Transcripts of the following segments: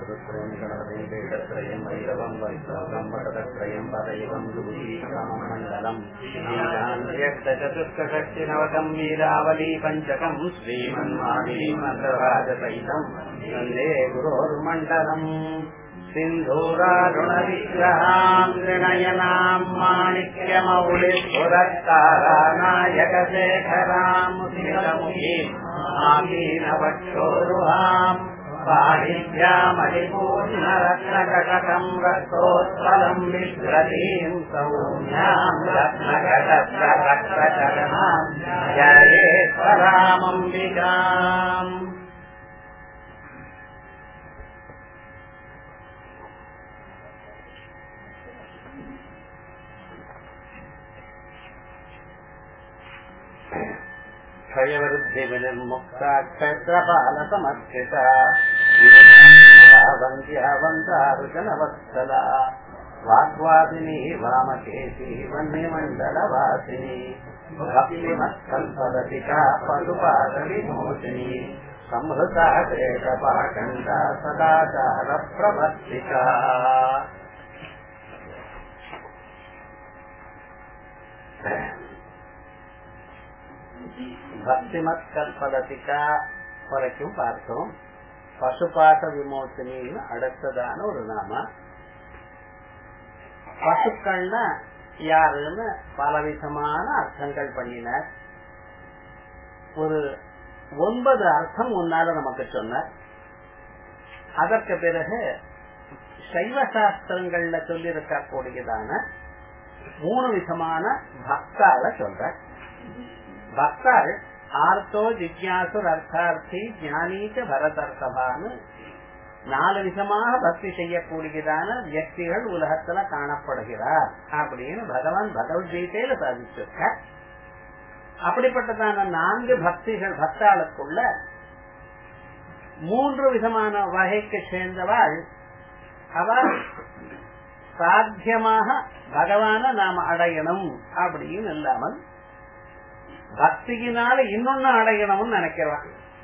ருத்ரயம் கணபதிம் வேஷத்ரயம் வைரவம் வைஷ்ணவம் வடதத்ரயம் பதைவம் குருஜீகமம் மண்டலம் சதுஷ்கஷஷ்டினவகம் வீராவலி பஞ்சகம் ஸ்ரீமன்மாலி மந்திரராஜசைதம் வந்தே குரோர்மண்டலம் सिन्धूरारुणविग्रहाम् त्रिणयनाम् माणिक्यमौलिपुरस्तारानायकशेखराम् स्मितमुखीम् आमीनवक्षोरुहाम् पाणिभ्यामलिपूर्णरत्नकटकम् रक्तोत्पलम् विभ्रतीम् सौम्याम् रत्नकटकरक्तचरणाम् जयेश्वरामम्बिकाम् क्षयवृद्धिविनिर्मुक्ता क्षत्रपालसमर्पिता वन्द्यावन्दारुजनवत्सला वाग्वादिनी वामकेशी वह्निमण्डलवासिनी भक्तिमत्कल्पदतिका पशुपादविमोचिनी संहृता शेषपाखण्डा सदाचारप्रवर्तिका பக்திமத் கல்பலதிகா வரைக்கும் பார்த்தோம் பசுபாச விமோசனின்னு அடுத்ததான ஒரு நாம பசுக்கள்னா யாருன்னு பலவிதமான அர்த்தங்கள் பண்ணினார் ஒரு ஒன்பது அர்த்தம் முன்னால நமக்கு சொன்னார் அதற்கு பிறகு சைவ சாஸ்திரங்கள்ல சொல்லியிருக்க கூடியதான மூணு விதமான பக்தால சொல்ற பக்தாள் ஆர்த்தோ ஜிக்யாசுர் அர்த்தார்த்தி ஞானீச்ச பரதர்த்தபான்னு நாலு விதமாக பக்தி செய்யக்கூடியதான வியக்திகள் உலகத்துல காணப்படுகிறார் அப்படின்னு பகவான் பகவத்கீதையில சாதிச்சிருக்க அப்படிப்பட்டதான நான்கு பக்திகள் பக்தாளுக்குள்ள மூன்று விதமான வகைக்கு சேர்ந்தவாள் அவர் சாத்தியமாக பகவான நாம அடையணும் அப்படின்னு இல்லாமல் பக்தியினால இன்னொன்னு அடையணும்னு நினைக்கிறான்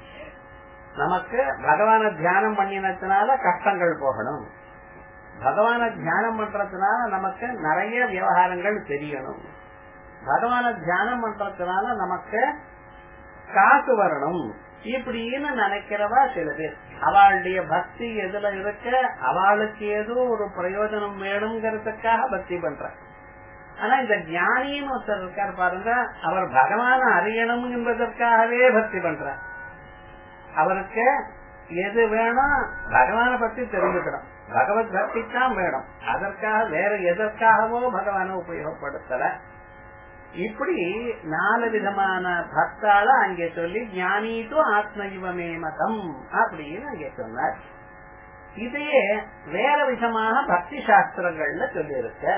நமக்கு பகவான தியானம் பண்ணினதுனால கஷ்டங்கள் போகணும் பகவான தியானம் பண்றதுனால நமக்கு நிறைய விவகாரங்கள் தெரியணும் பகவான தியானம் பண்றதுனால நமக்கு காசு வரணும் இப்படின்னு நினைக்கிறவா சில பேர் அவளுடைய பக்தி எதுல இருக்க அவளுக்கு ஏதோ ஒரு பிரயோஜனம் வேணுங்கிறதுக்காக பக்தி பண்ற ஆனா இந்த ஞானின்னு ஒருத்தர் இருக்கார் பாருங்க அவர் பகவான அறியணும் என்பதற்காகவே பக்தி பண்ற அவருக்கு எது வேணும் பகவான பத்தி தெரிஞ்சுக்கணும் பகவத் பக்தி தான் வேணும் அதற்காக வேற எதற்காகவோ பகவான உபயோகப்படுத்தல இப்படி நாலு விதமான பக்தால அங்கே சொல்லி ஞானிட்டு ஆத்மயுவமே மதம் அப்படின்னு அங்கே சொன்னார் இதையே வேற விதமாக பக்தி சாஸ்திரங்கள்ல சொல்லி இருக்க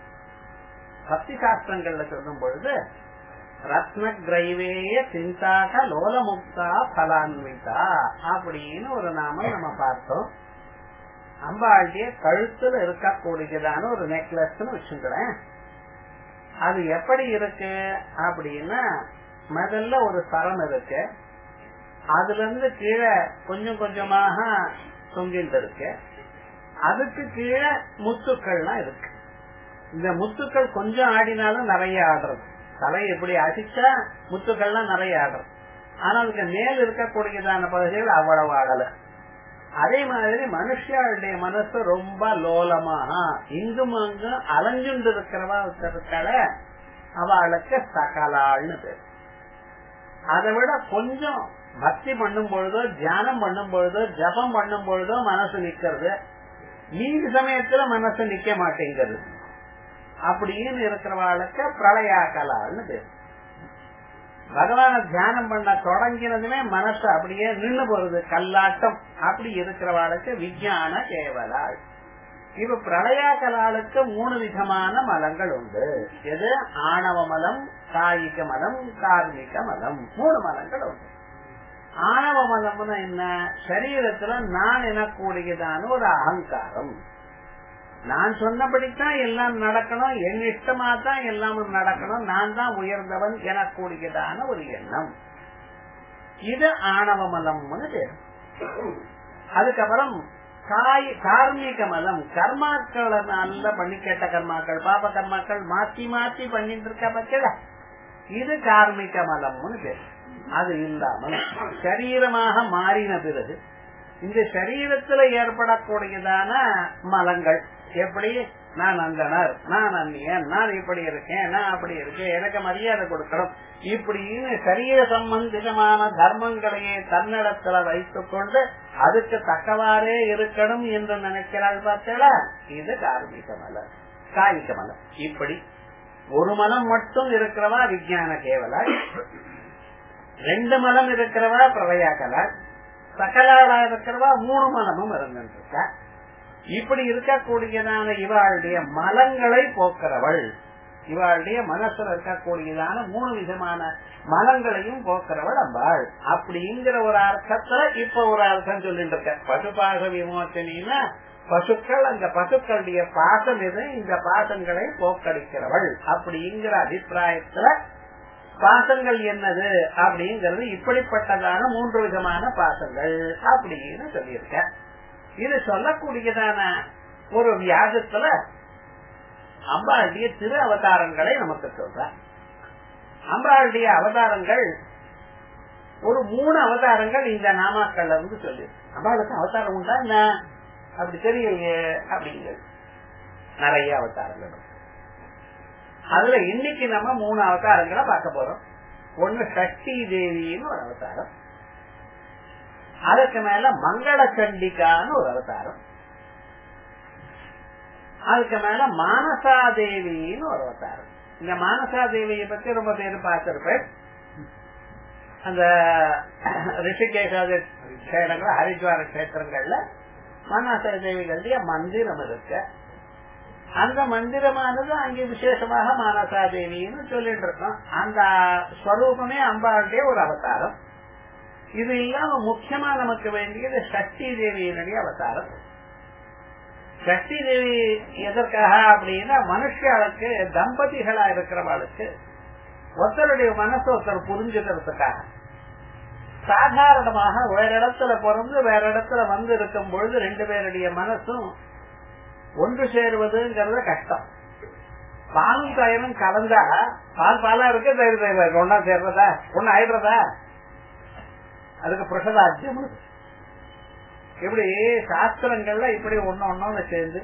பக்தி சாஸ்திரங்கள்ல சொல்லும் பொழுது ரத்ன கிரைவேய சிந்தாக லோலமுக்தா பலான்விதா அப்படின்னு ஒரு நாமம் நம்ம பார்த்தோம் அம்பாளுடைய கழுத்துல இருக்கக்கூடியதான ஒரு நெக்லஸ் வச்சுக்கிறேன் அது எப்படி இருக்கு அப்படின்னா முதல்ல ஒரு சரம் இருக்கு அதுல இருந்து கீழே கொஞ்சம் கொஞ்சமாக தொங்கிட்டு இருக்கு அதுக்கு கீழே முத்துக்கள்லாம் இருக்கு இந்த முத்துக்கள் கொஞ்சம் ஆடினாலும் நிறைய ஆடுறது தலை எப்படி அடிச்சா முத்துக்கள்லாம் நிறைய ஆடுறது ஆனா அதுக்கு மேல் இருக்கக்கூடியதான பகுதிகள் அவ்வளவு ஆடல அதே மாதிரி மனுஷாளுடைய மனசு ரொம்ப லோலமாக இங்கும் அங்கும் அலைஞ்சுண்டு இருக்கிறவா இருக்கிறதுக்கால அவளுக்கு சகலாள்னு பேர் அதை விட கொஞ்சம் பக்தி பண்ணும் பொழுதோ தியானம் பண்ணும் பொழுதோ ஜபம் பண்ணும் பொழுதோ மனசு நிக்கிறது மீதி சமயத்துல மனசு நிக்க மாட்டேங்கிறது அப்படின்னு இருக்கிறவாளுக்கு பிரளயாக்கலான்னு பேர் பகவான தியானம் பண்ண தொடங்கினதுமே மனசு அப்படியே நின்று போறது கல்லாட்டம் அப்படி இருக்கிறவாளுக்கு விஜயான கேவலாள் இப்ப பிரளயாக்கலாளுக்கு மூணு விதமான மலங்கள் உண்டு எது ஆணவ மலம் காயிக மலம் கார்மிக மலம் மூணு மலங்கள் உண்டு ஆணவ மலம்னா என்ன சரீரத்துல நான் எனக்கூடியதான ஒரு அகங்காரம் நான் சொன்னபடித்தான் எல்லாம் நடக்கணும் என் இஷ்டமா தான் எல்லாம் நடக்கணும் நான் தான் உயர்ந்தவன் எனக்கூடியதான ஒரு எண்ணம் இது ஆணவ மலம்னு பேர் அதுக்கப்புறம் காய் கார்மிக மலம் கர்மாக்களை நல்ல பண்ணி கேட்ட கர்மாக்கள் பாப கர்மாக்கள் மாத்தி மாத்தி பண்ணிட்டு இருக்க பட்சல இது கார்மிக மலம்னு பேர் அது இல்லாமல் சரீரமாக மாறின பிறகு இந்த சரீரத்துல ஏற்படக்கூடியதான மலங்கள் எப்படி நான் அந்தனர் நான் அந்நியன் நான் இப்படி இருக்கேன் நான் அப்படி இருக்கேன் எனக்கு மரியாதை கொடுக்கணும் இப்படின்னு சரீர சம்பந்தமான தர்மங்களையே தன்னிடத்துல வைத்துக் கொண்டு அதுக்கு தக்கவாறே இருக்கணும் என்று நினைக்கிறாள் பார்த்தா இது கார்மிக மலம் காய்க மலம் இப்படி ஒரு மலம் மட்டும் இருக்கிறவா விஜயான கேவலா ரெண்டு மலம் இருக்கிறவா பிரவையாக்கலா சகலாளா இருக்கிறவா மூணு மலமும் இருந்துருக்கா இப்படி இருக்கக்கூடியதான இவாளுடைய மலங்களை போக்குறவள் இவாளுடைய மனசுல இருக்கக்கூடியதான மூணு விதமான மலங்களையும் போக்குறவள் அம்பாள் அப்படிங்கிற ஒரு அர்த்தத்துல இப்ப ஒரு அர்த்தம் சொல்லிட்டு இருக்க பசுபாச விமோச்சனா பசுக்கள் அந்த பசுக்களுடைய பாசம் எது இந்த பாசங்களை போக்கடிக்கிறவள் அப்படிங்கிற அபிப்பிராயத்துல பாசங்கள் என்னது அப்படிங்கிறது இப்படிப்பட்டதான மூன்று விதமான பாசங்கள் அப்படின்னு சொல்லியிருக்க இது சொல்லக்கூடியதான ஒரு வியாஜத்துல அம்பாளுடைய திரு அவதாரங்களை நமக்கு சொல்ற அம்பாளுடைய அவதாரங்கள் ஒரு மூணு அவதாரங்கள் இந்த நாமாக்கள்ல இருந்து சொல்லி அம்பாளுக்கு அவதாரம் உண்டா என்ன அப்படி தெரியலையே அப்படிங்கிறது நிறைய அவதாரங்கள் அதுல இன்னைக்கு நம்ம மூணு அவதாரங்களை பார்க்க போறோம் ஒண்ணு சக்தி தேவின்னு ஒரு அவதாரம் அதுக்கு மேல மங்கள சண்டிகான்னு ஒரு அவதாரம் அதுக்கு மேல மானசாதேவின்னு ஒரு அவதாரம் இந்த மானசாதேவியை பத்தி ரொம்ப பேர் பார்த்திருப்பேன் அந்த ரிஷிகேஷாதி கஷேத்திரங்கள் ஹரித்வார கஷேத்திரங்கள்ல மானசா தேவிகளுடைய மந்திரம் இருக்கு அந்த மந்திரமானது அங்கே விசேஷமாக மானசா தேவின்னு சொல்லிட்டு இருக்கோம் அந்த ஸ்வரூபமே அம்பாளுடைய ஒரு அவதாரம் இது இல்லாம முக்கியமா நமக்கு வேண்டியது சக்தி தேவியினுடைய அவதாரம் சக்தி தேவி எதற்காக அப்படின்னா மனுஷாளுக்கு தம்பதிகளா இருக்கிறவளுக்கு ஒருத்தருடைய மனசு ஒருத்தர் புரிஞ்சுக்கிறதுக்காக சாதாரணமாக வேற இடத்துல பிறந்து வேற இடத்துல வந்து இருக்கும் பொழுது ரெண்டு பேருடைய மனசும் ஒன்று சேருவதுங்கிறது கஷ்டம் பாலும் தயிரும் கலந்தா பால் பாலா இருக்கு தயிர் தயிர் ஒன்னா சேர்றதா ஒன்னு ஆயிடுறதா அதுக்கு பிரசதாஜ்யம் இப்படி சாஸ்திரங்கள்ல இப்படி ஒன்னு ஒன்னு சேர்ந்து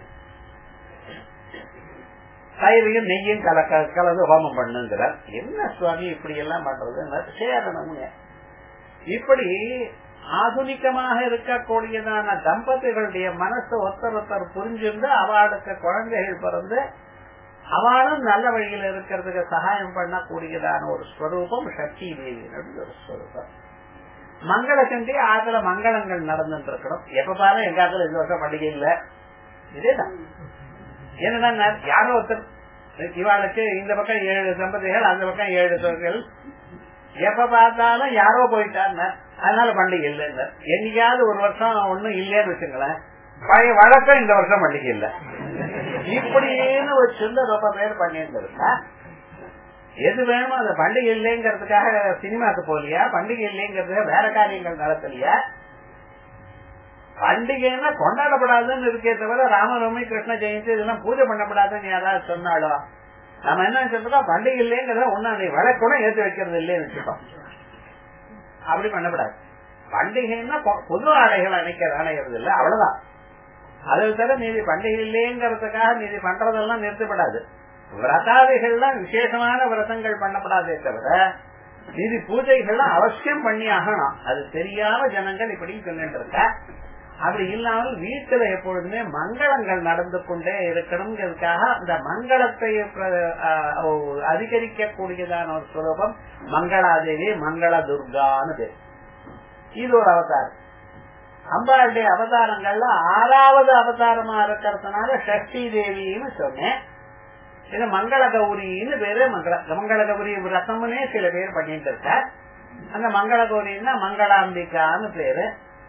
தயிரையும் நெய்யும் கல கலந்து ஹோமம் பண்ணுங்கிறார் என்ன சுவாமி இப்படி எல்லாம் பண்றது சேரணும் இப்படி ஆதுனிகமாக இருக்கக்கூடியதான தம்பதிகளுடைய மனசு ஒருத்தர் ஒருத்தர் புரிஞ்சிருந்து அவளுக்கு குழந்தைகள் பிறந்து அவளும் நல்ல வழியில் இருக்கிறதுக்கு சகாயம் பண்ணக்கூடியதான ஒரு ஸ்வரூபம் சக்தி தேவியினுடைய ஒரு ஸ்வரூபம் மங்கள சண்டி ஆத்துல மங்களங்கள் நடந்துட்டு இருக்கணும் எப்ப பாரு எங்க ஆத்துல இந்த வருஷம் பண்டிகை இல்ல இதேதான் என்னன்னா யாரோ ஒருத்தர் இவாளுக்கு இந்த பக்கம் ஏழு தம்பதிகள் அந்த பக்கம் ஏழு தோர்கள் எப்ப பார்த்தாலும் யாரோ போயிட்டாங்க அதனால பண்டிகை இல்ல என்னைக்காவது ஒரு வருஷம் ஒண்ணும் இல்லைன்னு வச்சுங்களேன் பழைய வழக்கம் இந்த வருஷம் பண்டிகை இல்ல இப்படின்னு வச்சிருந்து ரொம்ப பேர் பண்ணிட்டு இருக்கா எது வேணுமோ அந்த பண்டிகை இல்லைங்கிறதுக்காக சினிமாக்கு போலியா பண்டிகை இல்லைங்கிறதுக்காக வேற காரியங்கள் நடத்தலையா பண்டிகைன்னா கொண்டாடப்படாதுன்னு இருக்கே தவிர ராமநவமி கிருஷ்ண ஜெயந்தி இதெல்லாம் பூஜை பண்ணப்படாதுன்னு யாராவது சொன்னாலும் நம்ம என்ன சொல்றோம் பண்டிகை இல்லைங்கிறத ஒண்ணு அந்த விளக்கூட ஏற்றி வைக்கிறது இல்லைன்னு வச்சுக்கோம் அப்படி பண்ணப்படாது பண்டிகைன்னா பொது ஆடைகள் அணைக்க அணைகிறது இல்ல அவ்வளவுதான் அதை தவிர மீதி பண்டிகை இல்லைங்கிறதுக்காக மீதி பண்றதெல்லாம் நிறுத்தப்படாது விரதாதிகள்லாம் விசேஷமான விரதங்கள் பண்ணப்படாதே தவிர மீதி பூஜைகள்லாம் அவசியம் பண்ணி ஆகணும் அது தெரியாம ஜனங்கள் இப்படி சொல்லிட்டு இருக்க அப்படி இல்லாமல் வீட்டுல எப்பொழுதுமே மங்களங்கள் நடந்து கொண்டே இருக்கணுங்கிறதுக்காக அந்த மங்களத்தை அதிகரிக்க கூடியதான ஒரு சுலபம் மங்களாதேவி மங்கள துர்கான்னு பேர் இது ஒரு அவதாரம் அம்பாளுடைய அவதாரங்கள்ல ஆறாவது அவதாரமா இருக்கிறதுனால சக்தி தேவின்னு சொன்னேன் இது மங்கள கௌரின்னு பேரு மங்கள மங்கள கௌரி ரசம்னே சில பேர் பண்ணிட்டு இருக்க அந்த மங்கள கௌரின்னா மங்களாம்பிகான்னு பேரு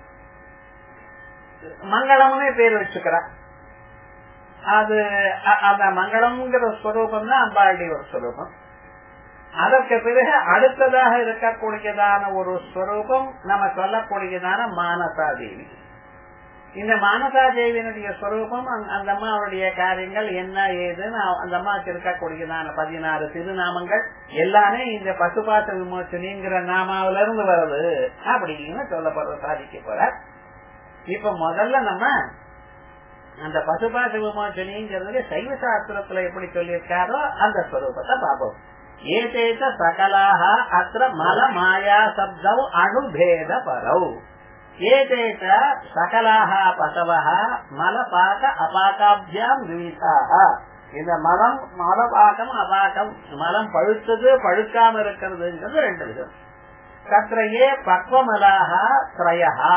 மங்களம்னே பேர் வச்சுக்கிறா அது அந்த மங்களம்ங்கிற ஸ்வரூபம் தான் அம்பாளுடைய ஒரு ஸ்வரூபம் அதற்கு பிறகு அடுத்ததாக இருக்கக்கூடியதான ஒரு ஸ்வரூபம் நம்ம சொல்லக்கூடியதான மானசா தேவி இந்த மானசா தேவியினுடைய ஸ்வரூபம் அந்த- அந்த அம்மாவுடைய காரியங்கள் என்ன ஏதுன்னு அவ- அந்த அம்மாவுக்கு இருக்கக்கூடியதான பதினாறு திருநாமங்கள் எல்லாமே இந்த பசுபாச விமோச்சனிங்கிற நாமாவில இருந்து வருது அப்படின்னு சொல்லப்படுற சாதிக்க போற இப்ப முதல்ல நம்ம அந்த பசுபாச விமோச்சனிங்கிறது சைவ சாஸ்திரத்துல எப்படி சொல்லியிருக்காரோ அந்த ஸ்வரூபத்தை பார்ப்போம் ஏதேச்ச சகலாக அத்த மல மாயா சப்தௌ அணுபேத பரௌ ஏதேச்ச சகலாக பசவः மலபாக அபாகாபியாம் விவிதாக இந்த மலம் மலபாகம் அபாகம் மலம் பழுத்தது பழுக்காம இருக்கிறதுங்கிறது ரெண்டு விதம் தத்ரையே பக்வமலாக திரயா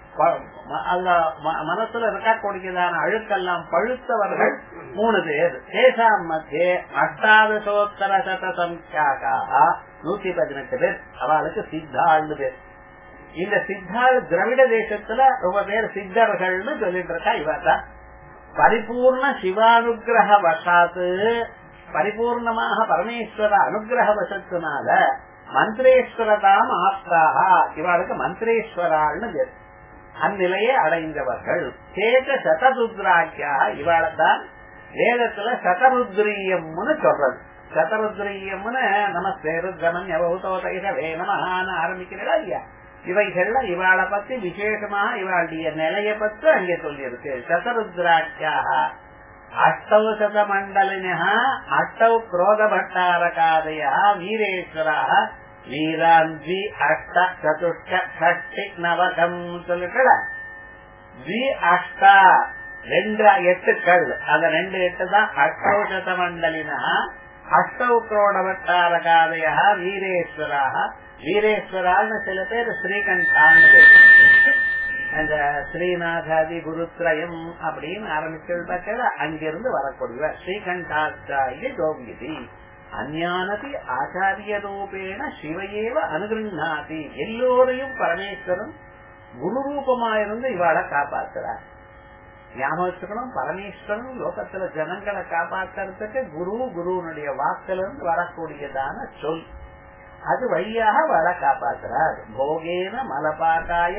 அந்த ம- மனசுல இருக்கக்கூடியதான அழுக்கெல்லாம் பழுத்தவர்கள் மூணு பேர் தேசாம் மத்தியே அஷ்டாதசோத்தர சத சங்கியாக நூத்தி பதினெட்டு பேர் அவளுக்கு சித்தாள்னு பேர் இந்த சித்தாள் திராவிட தேசத்துல ரொம்ப பேர் சித்தர்கள்னு சொல்லிட்டு இருக்கா இவர்தான் பரிபூர்ண சிவானுகிரக வசாத்து பரிபூர்ணமாக பரமேஸ்வர அனுகிரக வசத்தினால மந்திரேஸ்வரதாம் ஆஸ்தாக இவளுக்கு மந்திரேஸ்வராள்னு பேர் அந்நிலையை அடைந்தவர்கள் சேத சதருத்ராக்கியா இவாளத்தான் வேதத்துல சதருத்ரியம்னு சொல்றது சதருத்ரியம்னு நமஸ்தே ருத்ரமன் யவௌதோதைகவே நமஹான்னு ஆரம்பிக்கிறதா இல்லையா இவைகள்ல இவாளை பத்தி விசேஷமா இவாளுடைய நிலைய பத்தி அங்கே சொல்லியிருக்கு சதருத்ராட்சியாக அஷ்டௌ சத மண்டலினா அஷ்டௌ குரோத பட்டாரகாதய வீரேஸ்வரா வீராந்தி அஷ்ட சதுஷ்ட ஷஷ்டி நவகம் சொல்லிட்டு வி அஷ்டா ரெண்டு எட்டுக்கள் அந்த ரெண்டு எட்டு தான் அஷ்டௌ சத மண்டலினா அஷ்டௌ குரோடவட்டாரகாதய வீரேஸ்வராக வீரேஸ்வரான்னு சில பேர் ஸ்ரீகண்டான்னு பேர் அந்த ஸ்ரீநாதாதி குருத்ரயம் அப்படின்னு ஆரம்பிச்சு அங்கிருந்து வரக்கூடிய ஸ்ரீகண்டாச்சாரிய கோவியதி அஞ்ஞானதி ஆச்சாரிய ரூபேண சிவையேவ அனுகிருண்ணாதி எல்லோரையும் பரமேஸ்வரன் குரு ரூபமாயிருந்து இவாளை காப்பாத்துறார் ஞாபகம் வச்சுக்கணும் பரமேஸ்வரன் லோகத்துல ஜனங்களை காப்பாத்துறதுக்கு குரு குருனுடைய வாக்கிலிருந்து வரக்கூடியதான சொல் அது வழியாக வர காப்பாற்றுறார் போகேன மலபாட்டாய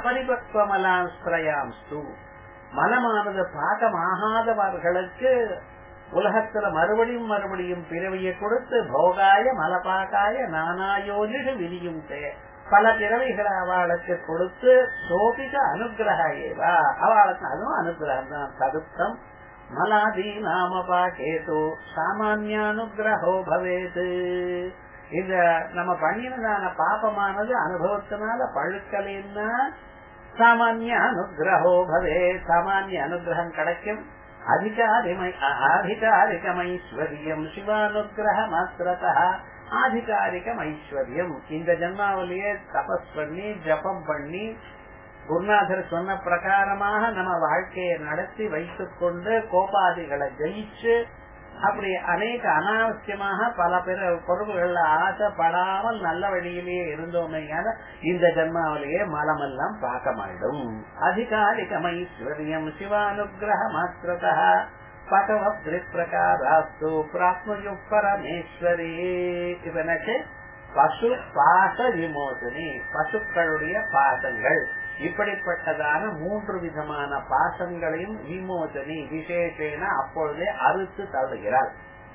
அபரிபக்வமலாஸ்திரயாம்ஸ்து மலமானது பாகமாகாதவர்களுக்கு உலகத்துல மறுபடியும் மறுபடியும் பிறவியை கொடுத்து போகாய மலபாகாய நானாயோனிஷு விதியும் பல பிறவிகளை அவளுக்கு கொடுத்து சோபிக அனுகிரக ஏவா அவளுக்கு அதுவும் அனுகிரகம் தான் ததுப்தம் மலாதி நாம பாகேது சாமானியானுகிரகோ பவேது இந்த நம்ம பண்ணினதான பாபமானது அனுபவத்தினால பழுக்கலைன்னா சாமானிய அனுகிரகோ பவே சாமானிய அனுகிரகம் கிடைக்கும் அதிகாரிமை ஆதிகாரிகம் ஐஸ்வர்யம் சிவானுகிரக மாத்திரதா ஆதிகாரிகம் ஐஸ்வர்யம் இந்த ஜென்மாவிலேயே தபஸ் பண்ணி ஜபம் பண்ணி குருநாதர் சொன்ன பிரகாரமாக நம்ம வாழ்க்கையை நடத்தி வைத்துக் கொண்டு கோபாதிகளை ஜெயிச்சு அப்படி அநேக அனாவசியமாக பல பிற பொறுப்புகள்ல ஆசைப்படாமல் நல்ல வழியிலேயே இருந்தோமே இந்த ஜென்மாவிலேயே மலமெல்லாம் பார்க்க மாட்டோம் அதிகாரிகம் ஐஸ்வர்யம் சிவானுகிரக மாத்திரதா பகவ பிரகாராஸ்து பிராத்மயு பரமேஸ்வரி இவனுக்கு பசு பாச விமோசனி பசுக்களுடைய பாசங்கள் இப்படிப்பட்டதான மூன்று விதமான பாசங்களையும் விமோசனி விசேஷேன அப்பொழுதே அறுத்து தள்ளுகிறார்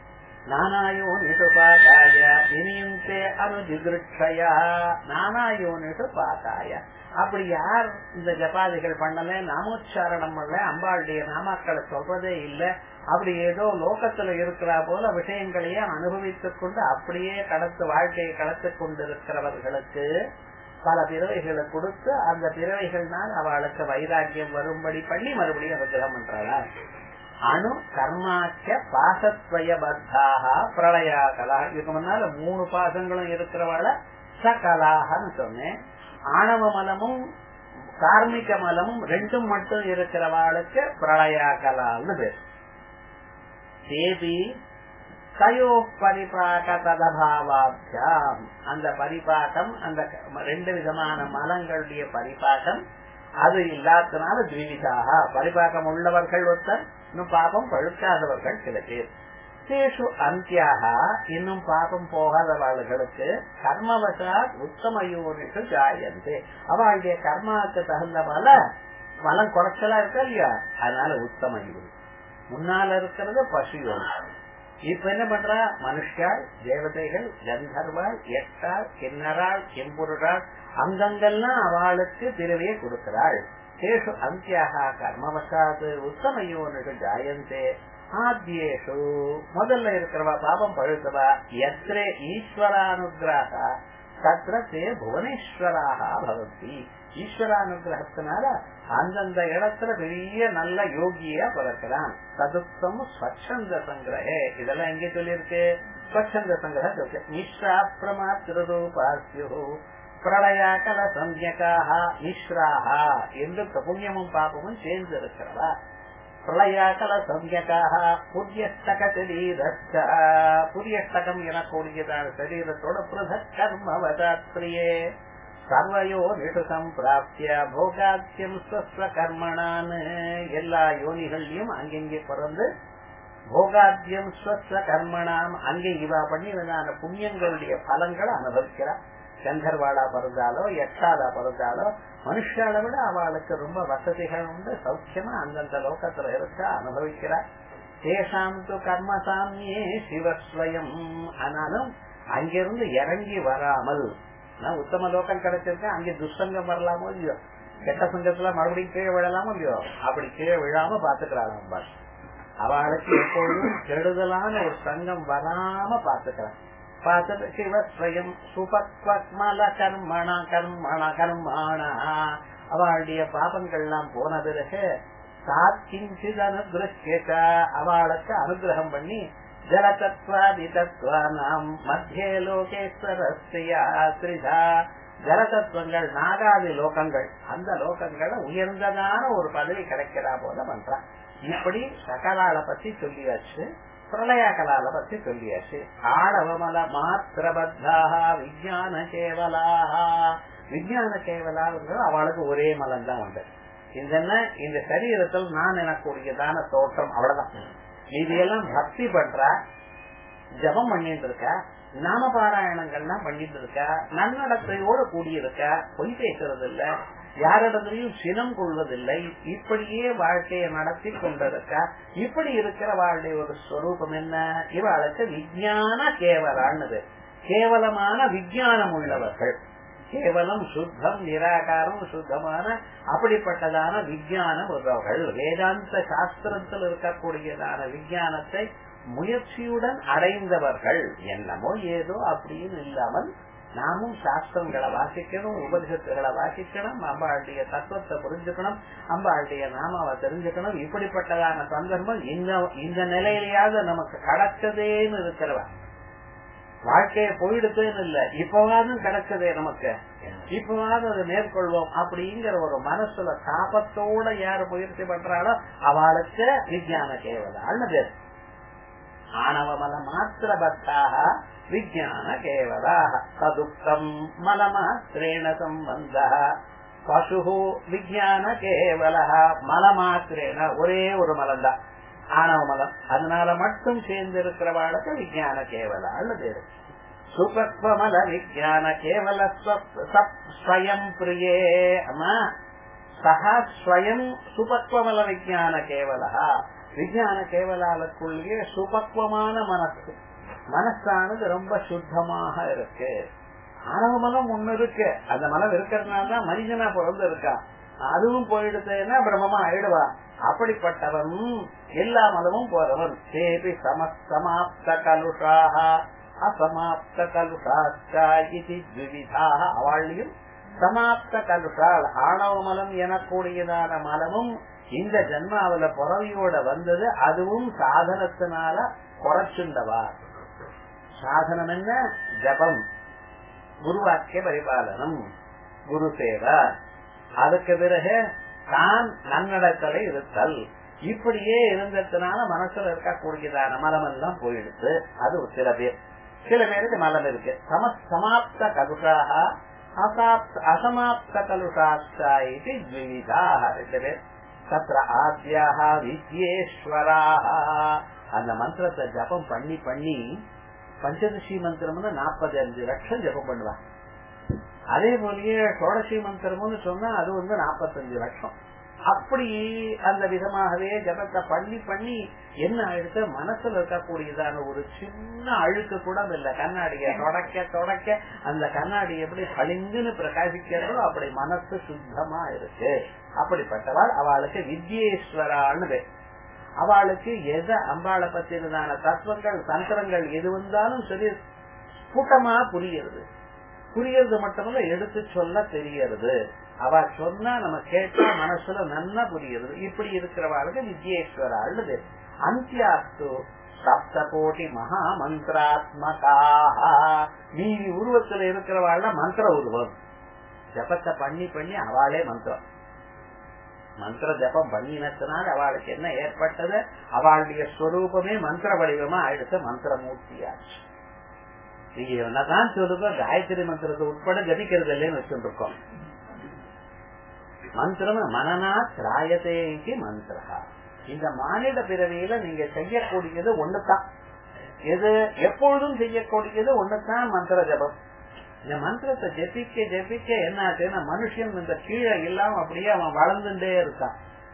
நானாயோ நிசுபாதாய இனியுந்தே அனுஜிகிருட்சயா நானாயோ நிசுபாதாய அப்படி யார் இந்த ஜபாதிகள் பண்ணல நாமோச்சாரணம் பண்ணல அம்பாளுடைய நாமாக்களை சொல்றதே இல்ல அப்படி ஏதோ லோகத்துல இருக்கிற போல விஷயங்களையே அனுபவித்துக் கொண்டு அப்படியே கடத்து வாழ்க்கையை கடத்து கொண்டிருக்கிறவர்களுக்கு பல பிறவைகளை கொடுத்து அந்த பிறவைகள்னால் அவளுக்கு வைராக்கியம் வரும்படி பண்ணி மறுபடியும் அனுகிரகம் பண்றாளா அணு கர்மாக்க பாசத்வய பத்தாக பிரளயாகலா இதுக்கு முன்னால மூணு பாசங்களும் இருக்கிறவள சகலாகன்னு சொன்னேன் ஆணவ மலமும் கார்மிக மலமும் ரெண்டும் மட்டும் இருக்கிறவாளுக்கு பிரளயாகலான்னு பேர் தேவி தயோ பரிபாக ததபாவாபியாம் அந்த பரிபாகம் அந்த ரெண்டு விதமான மலங்களுடைய பரிபாகம் அது இல்லாதனால துவிதாக பரிபாகம் உள்ளவர்கள் ஒருத்தர் இன்னும் பாபம் பழுக்காதவர்கள் சில பேர் தேஷு அந்தியாக இன்னும் பாபம் போகாதவர்களுக்கு கர்மவசாத் உத்தமயோனிகள் ஜாயந்தே அவளுடைய கர்மாவுக்கு தகுந்த போல மலம் குறைச்சலா இருக்கா இல்லையா அதனால உத்தம யோகி முன்னால இருக்கிறது பசு யோகி இப்ப என்ன பண்றா மனுஷாள் தேவதைகள் கந்தர்வாள் எட்டாள் கிண்ணறாள் செம்பொருளாள் அங்கங்கெல்லாம் அவளுக்கு பிறவியை கொடுக்கிறாள் தேஷு அந்தியாக கர்மவசாது உத்தமயோனுகள் ஜாயந்தே ஆத்யேஷு முதல்ல இருக்கிறவா பாபம் பழுத்தவா எத்திரே ஈஸ்வரானுகிரக தத்திர தே புவனேஸ்வராக பவந்தி ஈஸ்வரானுகிரகத்தினால அந்தந்த இடத்துல பெரிய நல்ல யோகியா பிறக்கிறான் சதுப்தம் ஸ்வச்சந்த சங்கிரகே இதெல்லாம் எங்க சொல்லியிருக்கு ஸ்வச்சந்த சங்கிரக இருக்கு மிஸ்ராப்ரமா திருரூபாசியோ பிரளயாக்கல சம்யகாக மிஸ்ராக என்று புண்ணியமும் பாப்பமும் சேர்ந்து இருக்கிறவா பிரளயாக்கல சம்யகாக புரியஸ்தக சரீரஸ்த புரியஸ்தகம் எனக்கூடியதான சரீரத்தோட பிருதக் கர்மவதாத்ரியே சர்வயோ நிஷு சம்பிராப்திய போகாத்தியம் ஸ்வஸ்வ கர்மணான்னு எல்லா யோனிகள்லயும் அங்கெங்கே பிறந்து போகாத்தியம் ஸ்வஸ்வ கர்மணாம் அங்கே இவா பண்ணினதான புண்ணியங்களுடைய பலங்களை அனுபவிக்கிறார் கந்தர்வாளா பிறந்தாலோ எட்டாளா பிறந்தாலோ மனுஷால விட அவளுக்கு ரொம்ப வசதிகள் உண்டு சௌக்கியமா அந்தந்த லோகத்துல இருக்க அனுபவிக்கிறார் தேசாம் து கர்மசாமியே சிவஸ்வயம் ஆனாலும் அங்கிருந்து இறங்கி வராமல் நான் உத்தம லோகம் கிடைச்சிருக்கேன் அங்கே துஷ்சங்கம் வரலாமோ இல்லையோ கெட்ட சங்கத்துல மறுபடியும் கீழே விழலாமோ இல்லையோ அப்படி கீழே விழாம பாத்துக்கிறாள் அம்பாள் அவளுக்கு எப்பொழுதும் கெடுதலான ஒரு சங்கம் வராம பாத்துக்கிறான் பார்த்துட்டு சிவஸ்வயம் சுபக்மல கர்மண கர்மண கர்மாண அவளுடைய பாபங்கள்லாம் போன பிறகு சாத்திஞ்சித் அனுகிரக அவளுக்கு அனுகிரகம் பண்ணி ஜலதத்வாதிதத்வானாம் மத்திய லோகேஸ்வரஸ்திரிதா ஜலதத்துவங்கள் நாகாதி லோகங்கள் அந்த லோகங்களை உயர்ந்ததான ஒரு பதவி கிடைக்கிறா போல பண்றான் இப்படி சகலால பத்தி சொல்லியாச்சு பிரளயகலால பத்தி சொல்லியாச்சு ஆடவமல மாத்திரபத்தாக விஜயான கேவலாக விஜயான கேவலாங்கிறது அவளுக்கு ஒரே மலம் தான் உண்டு இந்த இந்த சரீரத்தில் நான் எனக்கூடியதான தோற்றம் அவ்வளவுதான் இதெல்லாம் பக்தி பண்றா ஜபம் பண்ணிட்டு இருக்கா நாம பாராயணங்கள்லாம் பண்ணிட்டு இருக்கா நன்னடத்தையோடு கூடியிருக்கா பொய் பேசுறது இல்ல யாரிடத்திலையும் சினம் கொள்வதில்லை இப்படியே வாழ்க்கையை நடத்தி கொண்டிருக்கா இப்படி இருக்கிற வாழ்க்கை ஒரு ஸ்வரூபம் என்ன இவளுக்கு விஜயான கேவலான்னு கேவலமான விஜயானம் உள்ளவர்கள் கேவலம் சுத்தம் நிராகாரம் சுத்தமான அப்படிப்பட்டதான விஜயானம் உள்ளவர்கள் வேதாந்த சாஸ்திரத்தில் இருக்கக்கூடியதான விஜயானத்தை முயற்சியுடன் அடைந்தவர்கள் என்னமோ ஏதோ அப்படின்னு இல்லாமல் நாமும் சாஸ்திரங்களை வாசிக்கணும் உபனிஷத்துகளை வாசிக்கணும் அம்பாளுடைய தத்துவத்தை புரிஞ்சுக்கணும் அம்பாளுடைய நாமாவை தெரிஞ்சுக்கணும் இப்படிப்பட்டதான சந்தர்ப்பம் இந்த இந்த நிலையிலேயாவது நமக்கு கிடைச்சதேன்னு இருக்கிறவா வாழ்க்கைய போயிடுதுன்னு இல்ல இப்பவாவது கிடைச்சதே நமக்கு இப்பவாவது அதை மேற்கொள்வோம் அப்படிங்கிற ஒரு மனசுல தாபத்தோட யாரு முயற்சி பண்றாளோ அவளுக்கு விஜயான கேவலான்னு பேர் ஆணவ மல மாத்திர பக்தாக விஜயான கேவலாக ததுக்தம் மலமாத்திரேண சம்பந்த பசு விஜயான கேவல மலமாத்திரேன ஒரே ஒரு மலம்தான் ஆணவ மலம் அதனால மட்டும் சேர்ந்து இருக்கிறவாளுக்கு விஜயான கேவலான்னு பேரு சுபத்வமல விஜயான கேவல ஸ்வயம் பிரியே அம்மா சகா ஸ்வயம் சுபத்வமல விஜயான கேவலா விஜயான கேவலாலுக்குள்ளேயே சுபக்வமான மனசு மனசானது ரொம்ப சுத்தமாக இருக்கு ஆணவ மலம் ஒண்ணு இருக்கு அந்த மனம் இருக்கிறதுனால தான் மனிதனா பிறந்து இருக்கான் அதுவும் போயிடுதுன்னா பிரம்மமா ஆயிடுவா அப்படிப்பட்டவன் எல்லா மதமும் போறவன் சேபி சமஸ்தமாப்த கலுஷாக அசமாப்த கலுஷாச்சா இது த்விவிதாக அவளையும் சமாப்த கலுஷால் ஆணவ மலம் எனக்கூடியதான மலமும் இந்த ஜன்மாவில பிறவியோட வந்தது அதுவும் சாதனத்தினால குறைச்சுண்டவா சாதனம் என்ன ஜபம் குருவாக்கிய பரிபாலனம் குரு சேவை அதுக்கு பிறகு தான் நன்னடத்தலை இருத்தல் இப்படியே இருந்ததுனால மனசுல இருக்கக்கூடியதான மலம் எல்லாம் போயிடுது அது சில பேர் சில பேருக்கு மலம் இருக்கு சம சமாப்த கலுஷாக அசமாப்த கலுஷாச்சா இது த்விவிதாக ரெண்டு பேர் தத்திர ஆத்யாக வித்யேஸ்வராக அந்த மந்திரத்தை ஜபம் பண்ணி பண்ணி பஞ்சதசி மந்திரம்னு நாற்பது அஞ்சு லட்சம் ஜபம் பண்ணுவாங்க அதே போலயே சோடசி மந்திரம்னு சொன்னா அது வந்து நாற்பத்தஞ்சு லட்சம் அப்படி அந்த விதமாகவே ஜபத்தை பண்ணி பண்ணி என்ன ஆயிடுச்சு மனசுல இருக்கக்கூடியதான ஒரு சின்ன அழுக்கு கூட இல்ல கண்ணாடிய தொடக்க தொடக்க அந்த கண்ணாடி எப்படி பளிங்குன்னு பிரகாசிக்கிறதோ அப்படி மனசு சுத்தமா இருக்கு அப்படிப்பட்டவாள் அவளுக்கு வித்யேஸ்வரான்னு பேர். அவளுக்கு எது அம்பாளை பத்தினதான தத்துவங்கள் தந்திரங்கள் எது வந்தாலும் சரி கூட்டமா புரியுறது புரியறது மட்டுமல்ல எடுத்து சொல்ல தெரியறது அவ சொன்னா நம்ம கேட்டா மனசுல நன்னா புரியுறது இப்படி இருக்கிறவாளுக்கு வித்யேஸ்வராள் அந்தியாஸ்து சப்த கோடி மகா மந்திராத்மகாக மீதி உருவத்துல இருக்கிறவாள் மந்திர உருவம் ஜபத்தை பண்ணி பண்ணி அவளே மந்திரம் மந்திர ஜபம் பண்ணினத்தினால் அவளுக்கு என்ன ஏற்பட்டது அவளுடைய ஸ்வரூபமே மந்திர வடிவமா ஆயிடுச்சு மந்திரமூர்த்தியாச்சு நீங்க என்னதான் சொல்லுங்க காயத்ரி மந்திரத்தை உட்பட ஜபிக்கிறது இல்லைன்னு வச்சுருக்கோம் மந்திரம் மனநா திராயதேக்கு மந்திரா இந்த மானிட பிறவியில நீங்க செய்யக்கூடியது ஒண்ணுதான் எது எப்பொழுதும் செய்யக்கூடியது ஒண்ணுதான் மந்திர ஜபம் இந்த மந்திரத்தை ஜெபிக்க ஜெபிக்க என்ன ஆச்சுன்னா மனுஷன் இந்த கீழே இல்லாம அப்படியே அவன் வளர்ந்துட்டே இருக்கான்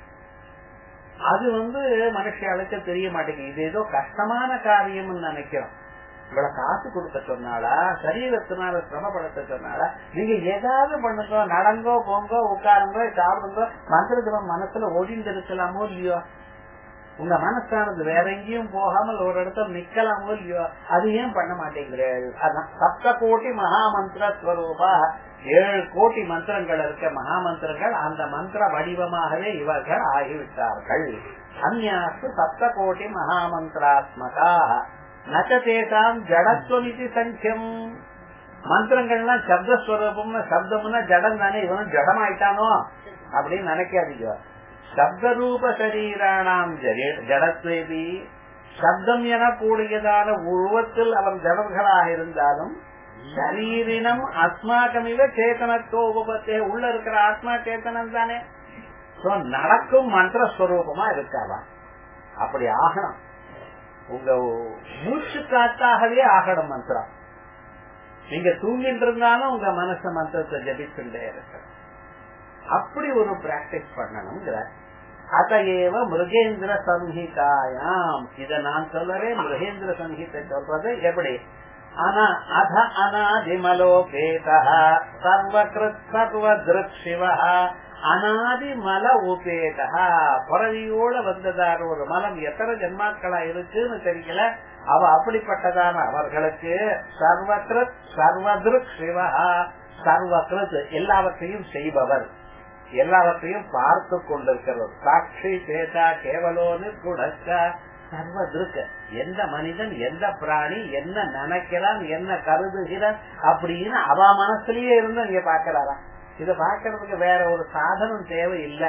அது வந்து மனுஷாளுக்கு தெரிய மாட்டேங்குது இது ஏதோ கஷ்டமான காரியம்னு நினைக்கிறோம் இவ்வளவு காசு கொடுக்க சொன்னாலா சரீரத்தினால சிரமப்படுத்த சொன்னாலா நீங்க ஏதாவது பண்ணுங்க நடங்கோ போங்கோ உட்காருங்கோ சாப்பிடுங்க மந்திர ஜபம் மனசுல ஒழிந்து இருக்கலாமோ இல்லையோ உங்க மனசானது வேற எங்கேயும் போகாமல் ஒரு இடத்துல நிக்கலாமோ இல்லையோ அது ஏன் பண்ண மாட்டேங்கிறீர்கள் அதான் சப்த கோடி மகா மந்திர ஸ்வரூபா ஏழு கோடி மந்திரங்கள் இருக்க மகா மந்திரங்கள் அந்த மந்திர வடிவமாகவே இவர்கள் ஆகிவிட்டார்கள் அந்நாசு சப்த கோடி மகா மந்திராத்மகா நச்சதேசாம் ஜடத்துவமிதி சங்கியம் மந்திரங்கள்லாம் சப்தஸ்வரூபம்னு சப்தம்னா ஜடம் தானே இவனும் ஜடம் ஆயிட்டானோ அப்படின்னு நினைக்காதீங்க சப்தரூப சரீரானாம் ஜடத்வேதி சப்தம் என கூடியதான உருவத்தில் அவன் ஜடர்களாக இருந்தாலும் சரீரினம் அஸ்மாக்கமிவ சேத்தனத்தோ உபத்தே உள்ள இருக்கிற ஆத்மா சேத்தனம் தானே நடக்கும் மந்திரஸ்வரூபமா இருக்காவா அப்படி ஆகணும் உங்க மூச்சு காத்தாகவே ஆகணும் மந்திரம் நீங்க தூங்கிட்டு இருந்தாலும் உங்க மனச மந்திரத்தை ஜபிச்சுட்டே இருக்க அப்படி ஒரு பிராக்டிஸ் பண்ணணுங்கிற அதையேவ மிருகேந்திர சம்ஹிதாயாம் இத நான் சொல்லறேன் மிருகேந்திர சம்ஹிதை சொல்றது எப்படி ஆனா அத அநாதிமலோபேத சர்வகிருத் சர்வதிருக் சிவ அனாதி மல உபேதா புறவியோட வந்ததான ஒரு மலம் எத்தனை ஜென்மாக்களா இருக்குன்னு தெரியல அவ அப்படிப்பட்டதான அவர்களுக்கு சர்வகிருத் சர்வதிருக் சிவா சர்வகிருத் எல்லாவற்றையும் செய்பவர் எல்லாவற்றையும் பார்த்து கொண்டிருக்கிறவர் சாட்சி சேதா கேவலோன்னு குடச்ச சர்வதிருக்க எந்த மனிதன் எந்த பிராணி என்ன நினைக்கிறான் என்ன கருதுகிறான் அப்படின்னு அவ மனசுலயே இருந்து இங்க பாக்கிறாரா இத பாக்குறதுக்கு வேற ஒரு சாதனம் தேவை இல்ல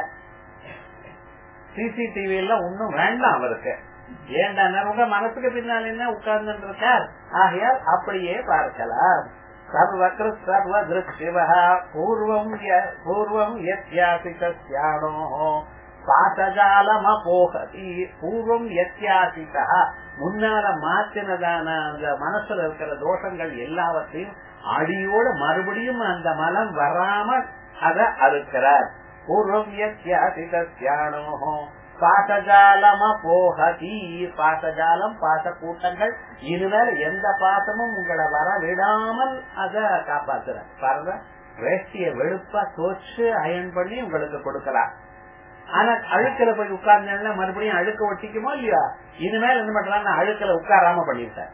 சிசிடிவி எல்லாம் ஒன்னும் வேண்டாம் அவருக்கு ஏண்டா உங்க மனசுக்கு பின்னால் என்ன உட்கார்ந்து இருக்கார் ஆகையால் அப்படியே பார்க்கலாம் சர்வகிருத் சர்வ திருக் சிவ பூர்வம் பூர்வம் யத்யாசிதோ பாசஜாலம் அபோகதி பூர்வம் யத்யாசிதா முன்னால மாற்றினதான அந்த மனசுல இருக்கிற தோஷங்கள் எல்லாவற்றையும் அடியோட மறுபடியும் அந்த மலம் வராம அத அறுக்கிறார் பூர்வம் யத்யாசிதோ பாசஜாலம போகதி பாசஜாலம் பாச கூட்டங்கள் இனிமேல் எந்த பாசமும் உங்களை வர விடாமல் அத காப்பாத்துற பாருங்க வேஷ்டிய வெளுப்பா தோச்சு அயன் பண்ணி உங்களுக்கு கொடுக்கலாம் ஆனா அழுக்கல போய் உட்கார்ந்தா மறுபடியும் அழுக்க ஒட்டிக்குமோ இல்லையா இனிமேல் என்ன பண்றாங்க அழுக்கல உட்காராம பண்ணிவிட்டார்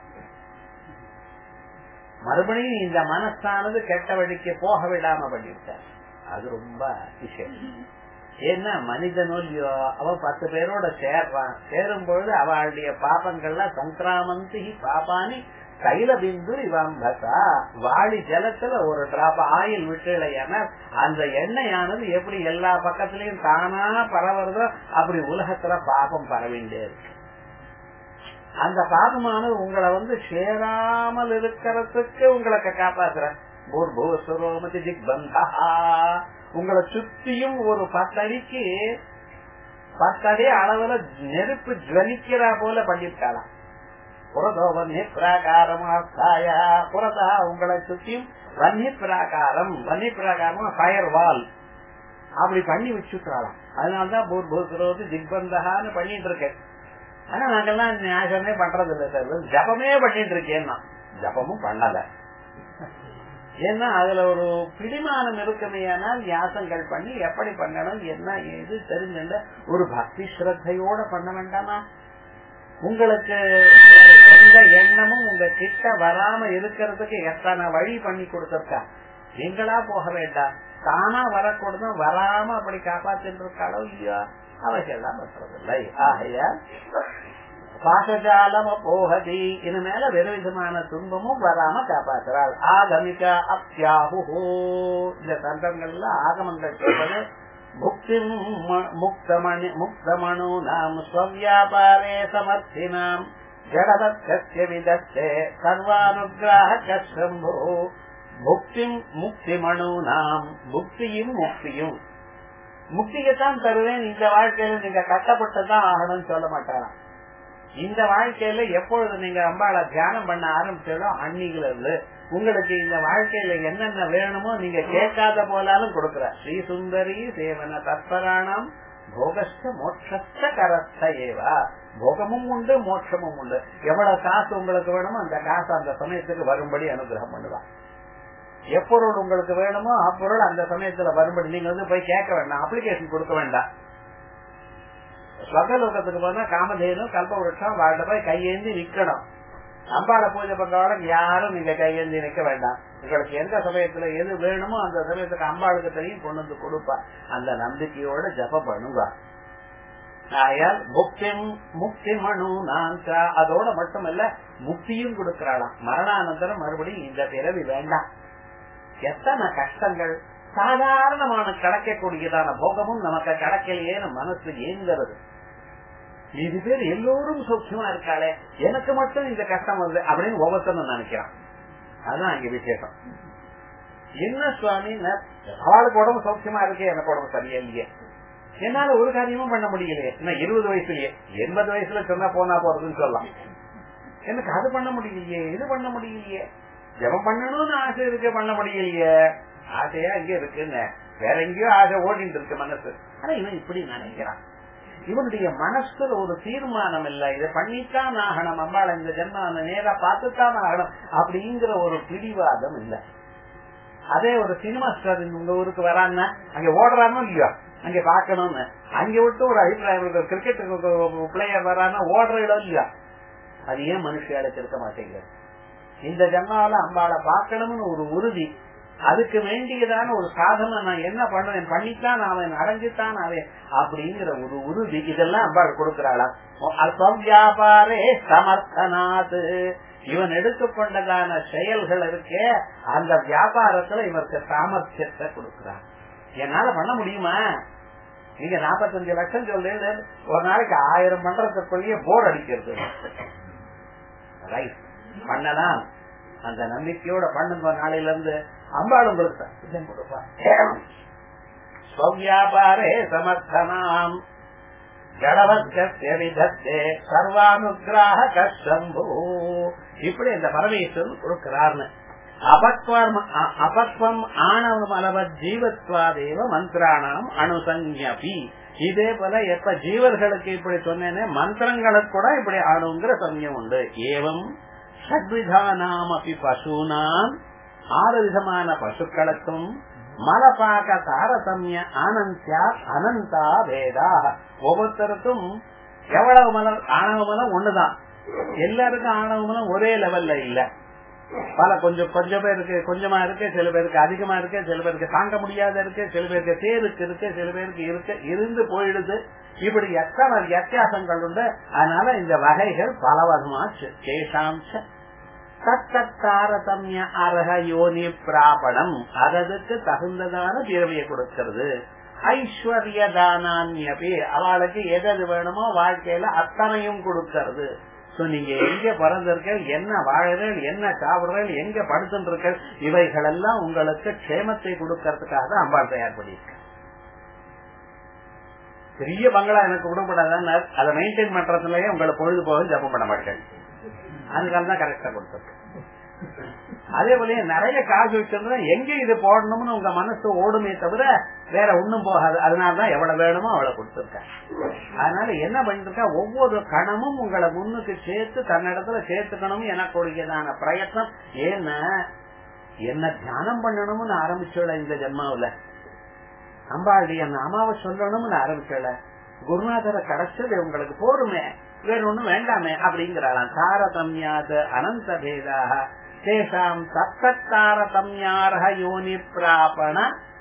மறுபடியும் இந்த மனசானது கெட்ட வழிக்கு போக விடாம பண்ணிவிட்டார் அது ரொம்ப விஷயம் ஏன்னா மனிதனோ இல்லையோ அவன் பத்து பேரோட சேர்றான் சேரும் பொழுது அவளுடைய பாபங்கள்லாம் சங்கிராமந்தி பாப்பானி தைல பிந்து இவம்பசா வாளி ஜலத்துல ஒரு டிராப் ஆயில் விட்டுலையான அந்த எண்ணெயானது எப்படி எல்லா பக்கத்திலயும் தானா பரவுறதோ அப்படி உலகத்துல பாபம் பரவிண்டே இருக்கு அந்த பாபமானது உங்களை வந்து சேராமல் இருக்கிறதுக்கு உங்களை காப்பாத்துற பூர்பூஸ்வரோமதி திக்பந்தா உங்களை சுத்தியும் ஒரு பத்தடிக்கு பத்தடி அளவுல நெருப்பு ஜுவலிக்கிறா போல பண்ணிவிட்டாலாம் புறதோ வன்னி பிராகாரமாய புறதா உங்களை சுத்தியும் வன்னி பிராகாரம் வன்னி பிராகாரம் ஃபயர் வால் அப்படி பண்ணி வச்சுட்டாளாம் அதனாலதான் பூர் பூர்கிறது திக்பந்தகான்னு பண்ணிட்டு இருக்கேன் ஆனா நாங்கெல்லாம் நியாசமே பண்றது இல்லை சார் ஜபமே பண்ணிட்டு இருக்கேன் நான் ஜபமும் பண்ணல ஏன்னா அதுல ஒரு பிடிமானம் இருக்குமையானால் வியாசங்கள் பண்ணி எப்படி பண்ணணும் என்ன ஏது தெரிஞ்சுள்ள ஒரு பக்தி ஸ்ரத்தையோட பண்ண வேண்டாமா உங்களுக்கு எந்த எண்ணமும் உங்க கிட்ட வராம இருக்கிறதுக்கு எத்தனை வழி பண்ணி கொடுத்திருக்கா நீங்களா போக வேண்டாம் தானா வரக்கூடாது வராம அப்படி காப்பாத்திட்டு இருக்காளோ இல்லையா அவைகள்லாம் பண்றதில்லை ஆகையால் பாசஜாலம் போகதி இது மேல வெறு விதமான துன்பமும் வராம காப்பாற்றுறாள் ஆகமிக அப்யாஹு இந்த சந்தங்கள்ல ஆகமங்கள் சொல்வது முக்தி முக்தமணி முக்தமணு நாம் ஸ்வவியாபாரே சமர்த்தினாம் ஜடவத்கஸ்ய விதஸ்தே சர்வானுகிராக சம்போ முக்திம் முக்திமணு நாம் முக்தியும் முக்தியும் முக்தியைத்தான் தருவேன் இந்த வாழ்க்கையில நீங்க கட்டப்பட்டுதான் ஆகணும்னு சொல்ல மாட்டாராம் இந்த வாழ்க்கையில எப்பொழுது நீங்க அம்பாளை தியானம் பண்ண ஆரம்பிச்சதோ அன்னிகள் இருந்து உங்களுக்கு இந்த வாழ்க்கையில என்னென்ன வேணுமோ நீங்க கேட்காத போலாலும் கொடுக்குற ஸ்ரீ சுந்தரி சேவன தத்பராணம் போகஸ்த மோட்சஸ்த கரஸ்த ஏவா போகமும் உண்டு மோட்சமும் உண்டு எவ்வளவு காசு உங்களுக்கு வேணுமோ அந்த காசு அந்த சமயத்துக்கு வரும்படி அனுகிரகம் பண்ணுவா எப்பொருள் உங்களுக்கு வேணுமோ அப்பொருள் அந்த சமயத்துல வரும்படி நீங்க வந்து போய் கேட்க வேண்டாம் அப்ளிகேஷன் கொடுக்க வேண்டாம் ஸ்வகலோகத்துக்கு போனா காமதேனு கல்ப விருட்சம் வாழ்ந்த போய் கையேந்தி நிக்கணும் அம்பாளை பூஜை பண்றவங்க யாரும் நீங்க கையேந்தி நிக்க வேண்டாம் உங்களுக்கு எந்த சமயத்துல எது வேணுமோ அந்த சமயத்துக்கு அம்பாளுக்கு தெரியும் கொண்டு வந்து கொடுப்பா அந்த நம்பிக்கையோட ஜப பண்ணுவா ஆயால் முக்திம் முக்தி மனு நான் அதோட மட்டுமல்ல முக்தியும் கொடுக்கிறாளாம் மரணானந்தரம் மறுபடியும் இந்த பிறவி வேண்டாம் எத்தனை கஷ்டங்கள் சாதாரணமான கிடைக்கக்கூடியதான போகமும் நமக்கு கிடைக்கலையேன்னு மனசு ஏங்குறது இது பேர் எல்லோரும் சௌக்கியமா இருக்காளே எனக்கு மட்டும் இந்த கஷ்டம் வருது அப்படின்னு ஒவ்வொருத்தரும் நினைக்கிறான் அதுதான் இங்க விசேஷம் என்ன சுவாமி அவளுக்கு உடம்பு சௌக்கியமா இருக்கே எனக்கு உடம்பு சரியா இல்லையே என்னால ஒரு காரியமும் பண்ண முடியலையே என்ன இருபது வயசுலயே எண்பது வயசுல சொன்னா போனா போறதுன்னு சொல்லலாம் எனக்கு அது பண்ண முடியலையே இது பண்ண முடியலையே ஜபம் பண்ணணும்னு ஆசை இருக்கு பண்ண முடியலையே ஆசையா இங்க இருக்குங்க வேற எங்கேயோ ஆசை ஓடிட்டு இருக்கு மனசு ஆனா இவன் இப்படி நினைக்கிறான் இவனுடைய மனசுல ஒரு தீர்மானம் இல்ல இதை பண்ணித்தான் ஆகணும் அம்பாள் இந்த ஜென்ம நேரா பார்த்துத்தான் ஆகணும் அப்படிங்கிற ஒரு பிடிவாதம் இல்ல அதே ஒரு சினிமா ஸ்டார் உங்க ஊருக்கு வரான்னா அங்க ஓடுறானோ இல்லையோ அங்க பாக்கணும்னு அங்க விட்டு ஒரு அபிப்பிராயம் கிரிக்கெட் பிளேயர் வரான்னா ஓடுற இடம் இல்லையா அது ஏன் மனுஷியாளுக்கு இருக்க மாட்டேங்குது இந்த ஜென்மாவில அம்பாளை பார்க்கணும்னு ஒரு உறுதி அதுக்கு வேண்டியதான ஒரு சாதனை நான் என்ன பண்ணுவேன் பண்ணித்தான் அவன் அடைஞ்சுத்தான் அவன் அப்படிங்கிற ஒரு உறுதி இதெல்லாம் அம்பாள் கொடுக்கிறாளா வியாபாரே சமர்த்தனாது இவன் எடுத்துக்கொண்டதான செயல்கள் இருக்கே அந்த வியாபாரத்துல இவருக்கு சாமர்த்தியத்தை கொடுக்கிறான் என்னால பண்ண முடியுமா நீங்க நாற்பத்தஞ்சு லட்சம் சொல்றது ஒரு நாளைக்கு ஆயிரம் பண்றதுக்குள்ளேயே போர் அடிக்கிறது ரைட் பண்ணலாம் அந்த நம்பிக்கையோட பண்ணுங்க நாளையில இருந்து அம்பாள் உங்களுக்கு கொடுப்பா ஸ்வவியாபாரே சமர்த்தனாம் ஜடவத்தே சர்வானுகிராக கஷம்பு இப்படி இந்த பரமேஸ்வரன் கொடுக்கிறார்னு அபக்வம் அபக்வம் ஆணவம் அளவத் ஜீவத்வாதேவ மந்திராணாம் அணுசஞ்ஞபி இதே போல எப்ப ஜீவர்களுக்கு இப்படி சொன்னேனே மந்திரங்களுக்கு கூட இப்படி ஆணுங்கிற சமயம் உண்டு ஏவம் ஷட்விதானாம் அப்படி பசுனாம் ஆறு விதமான பசுக்களுக்கும் மலபாக தாரதமிய ஆனந்தியா அனந்தா வேதா ஒவ்வொருத்தருக்கும் எவ்வளவு மலம் ஆணவ மலம் ஒண்ணுதான் எல்லாருக்கும் ஆணவ மலம் ஒரே லெவல்ல இல்ல பல கொஞ்சம் கொஞ்சம் பேருக்கு கொஞ்சமா இருக்கு சில பேருக்கு அதிகமா இருக்கு சில பேருக்கு தாங்க முடியாத இருக்கு சில பேருக்கு தேருக்கு இருக்கு சில பேருக்கு இருக்கு இருந்து போயிடுது இப்படி எத்தனை வித்தியாசங்கள் உண்டு அதனால இந்த வகைகள் பல வகமாச்சு சேஷாம்ச தாரதமிய அரக யோனி பிராபணம் அதற்கு தகுந்ததான பிறவியை கொடுக்கிறது ஐஸ்வர்ய தானான்யபி அவளுக்கு எது வேணுமோ வாழ்க்கையில அத்தனையும் கொடுக்கிறது சோ நீங்க எங்க பிறந்திருக்க என்ன வாழறீர்கள் என்ன சாப்பிடுறீர்கள் எங்க படுத்துட்டு இவைகள் எல்லாம் உங்களுக்கு க்ஷேமத்தை கொடுக்கறதுக்காக தான் அம்பாள் தயார் பண்ணியிருக்க பெரிய பங்களா எனக்கு கொடுக்கப்படாதான்னு அதை மெயின்டைன் பண்றதுலயே உங்களை பொழுது போக ஜப்பம் பண்ண மாட்டேன் அதுக்காக தான் கரெக்டா கொடுத்துருக்கு அதே போல நிறைய காசு வச்சிருந்தா எங்க இது போடணும்னு உங்க மனசு ஓடுமே தவிர வேற ஒண்ணும் போகாது அதனாலதான் எவ்வளவு வேணுமோ அவ்வளவு கொடுத்துருக்க அதனால என்ன பண்ணிருக்கா ஒவ்வொரு கணமும் உங்களை முன்னுக்கு சேர்த்து தன்னிடத்துல சேர்த்துக்கணும் எனக்குரியதான பிரயத்னம் ஏன்னா என்ன தியானம் பண்ணணும்னு ஆரம்பிச்சோட இந்த ஜென்மாவில அம்பாளுடைய நாமாவை சொல்லணும்னு ஆரம்பிச்சோட குருநாதரை கிடைச்சது உங்களுக்கு போருமே வேற ஒண்ணும் வேண்டாமே அப்படிங்கிறாளாம் தாரதமியாது அனந்த பேதாக தேசாம் தத்தத்தாரதமியார்ஹ யோனி பிராபண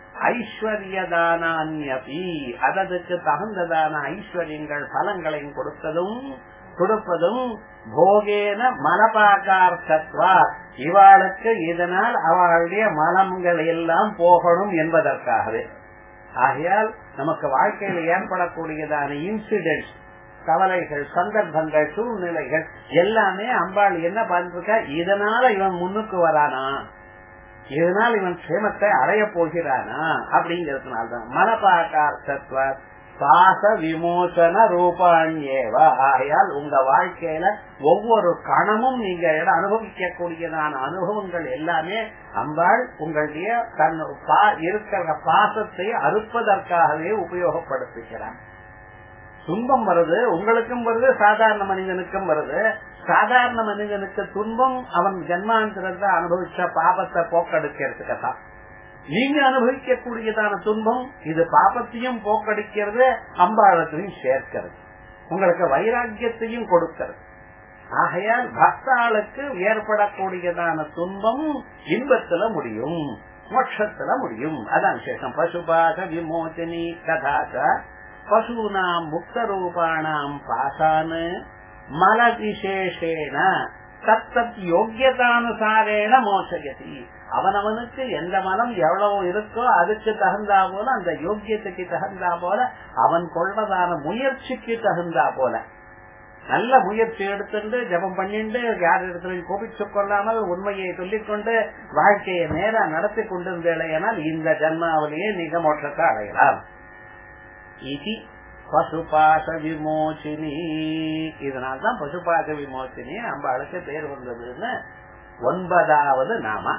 ஐஸ்வர்யதானியபி அதற்கு தகுந்ததான ஐஸ்வர்யங்கள் பலங்களையும் கொடுத்ததும் கொடுப்பதும் போகேன மலபாகார்த்தத்வா இவாளுக்கு இதனால் அவளுடைய மலங்கள் எல்லாம் போகணும் என்பதற்காகவே ஆகையால் நமக்கு வாழ்க்கையில் ஏற்படக்கூடியதான இன்சிடென்ட்ஸ் கவலைகள் சந்தர்ப்பங்கள் சூழ்நிலைகள் எல்லாமே அம்பாள் என்ன பண்ணிருக்கா இதனால இவன் முன்னுக்கு வரானா இதனால் இவன் க்ஷேமத்தை அடைய போகிறானா அப்படிங்கிறதுனால்தான் மனபாகார்த்தத்வ பாச விமோசன ரூபாண்யேவ ஆகையால் உங்க வாழ்க்கையில ஒவ்வொரு கணமும் நீங்க அனுபவிக்கக்கூடியதான அனுபவங்கள் எல்லாமே அம்பாள் உங்களுடைய தன் இருக்கிற பாசத்தை அறுப்பதற்காகவே உபயோகப்படுத்துகிறார் துன்பம் வருது உங்களுக்கும் வருது சாதாரண மனிதனுக்கும் வருது சாதாரண மனிதனுக்கு துன்பம் அவன் ஜென்மாந்திரத்தை அனுபவிச்ச பாபத்தை போக்கெடுக்கிறதுக்குதான் நீங்க அனுபவிக்கக்கூடியதான துன்பம் இது பாபத்தையும் போக்கடிக்கிறது அம்பாளத்தையும் சேர்க்கிறது உங்களுக்கு வைராக்கியத்தையும் கொடுக்கிறது ஆகையால் பக்தாளுக்கு ஏற்படக்கூடியதான துன்பம் இன்பத்துல முடியும் மோட்சத்துல முடியும் அதான் சேஷம் பசுபாத விமோச்சனி கதாச்ச பசூனாம் முக்தரூபாணாம் பாசான் மல விசேஷேன தத்தத் யோகியதானுசாரேன மோசகதி அவனவனுக்கு எந்த மனம் எவ்வளவு இருக்கோ அதுக்கு தகுந்தா போல அந்த யோக்கியத்துக்கு தகுந்தா போல அவன் கொள்வதான முயற்சிக்கு தகுந்தா போல நல்ல முயற்சி எடுத்துட்டு ஜபம் பண்ணிட்டு யார் இடத்துல கோபிச்சு கொள்ளாமல் உண்மையை சொல்லிக்கொண்டு வாழ்க்கையை நேரா நடத்தி கொண்டிருந்தேனால் இந்த ஜன்மாவிலேயே நீங்க மோட்சத்தை அடையலாம் இது பசுபாச விமோச்சினி இதனால்தான் பசுபாச விமோச்சினி அம்பாளுக்கு பேர் வந்ததுன்னு ஒன்பதாவது நாமா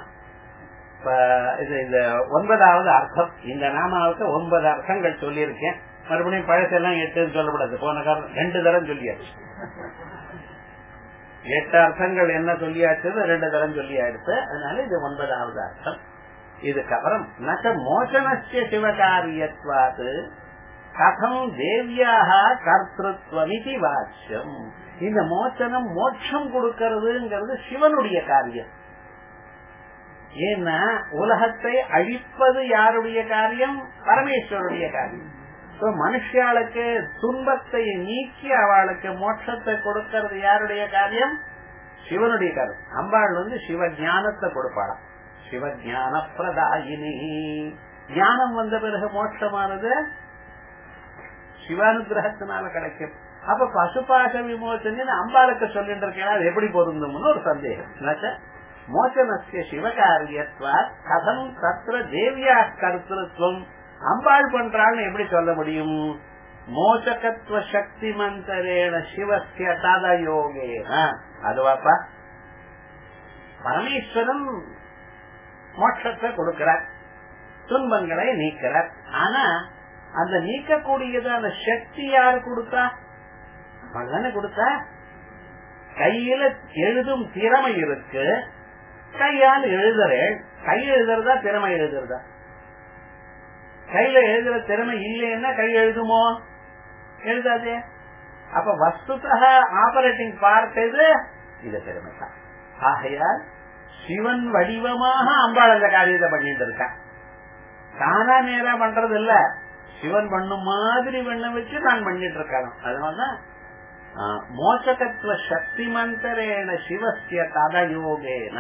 இது இந்த ஒன்பதாவது அர்த்தம் இந்த நாமாவுக்கு ஒன்பது அர்த்தங்கள் சொல்லியிருக்கேன் மறுபடியும் பழசெல்லாம் எட்டுன்னு சொல்லக்கூடாது போன காலம் ரெண்டு தரம் சொல்லியாச்சு எட்டு அர்த்தங்கள் என்ன சொல்லியாச்சு ரெண்டு தரம் சொல்லியாடுச்சு அதனால இது ஒன்பதாவது அர்த்தம் இதுக்கப்புறம் நச்ச மோசனஸ்ய சிவகாரியத்வாது கதம் தேவியாக கர்த்தத்வமிதி வாட்சியம் இந்த மோச்சனம் மோட்சம் கொடுக்கறதுங்கிறது சிவனுடைய காரியம் ஏன்னா உலகத்தை அழிப்பது யாருடைய காரியம் பரமேஸ்வருடைய காரியம் மனுஷாளுக்கு துன்பத்தை நீக்கி அவளுக்கு மோட்சத்தை கொடுக்கறது யாருடைய காரியம் சிவனுடைய காரியம் அம்பாள் வந்து சிவ ஞானத்தை கொடுப்பாளாம் சிவ ஞான பிரதாயினி ஞானம் வந்த பிறகு மோட்சமானது சிவானுகிரகத்தினால கிடைக்கும் அப்ப பசுபாச விமோசனை அம்பாளுக்கு சொல்லிட்டு இருக்கேன் அது எப்படி பொருந்தும்னு ஒரு சந்தேகம் மோசனஸ்ய சிவகாரியத்வா கதம் தத்திர தேவியா கருத்திருவம் அம்பாள் பண்றாள்னு எப்படி சொல்ல முடியும் மோசகத்துவ சக்தி மந்தரேன சிவசிய ததயோகேன அதுவாப்பா பரமேஸ்வரன் மோட்சத்தை கொடுக்கிறார் துன்பங்களை நீக்கிறார் ஆனா அந்த நீக்கக்கூடியதான சக்தி யாரு கொடுத்தா தானே கொடுத்தா கையில எழுதும் திறமை இருக்கு கையால் எழுதுறேன் கை எழுதுறதா திறமை எழுதுறதா கையில எழுதுற திறமை இல்லைன்னா கை எழுதுமோ எழுதாதே அப்ப வஸ்துதக ஆபரேட்டிங் பார்ட் எது இது திறமை தான் ஆகையால் சிவன் வடிவமாக அம்பாள் அந்த காரியத்தை பண்ணிட்டு இருக்கான் தானா நேரா பண்றது இல்ல சிவன் பண்ணும் மாதிரி பண்ண வச்சு நான் பண்ணிட்டு இருக்காங்க அதனாலதான் மோசகத்துவ சக்தி மந்தரேன சிவசிய ததயோகேன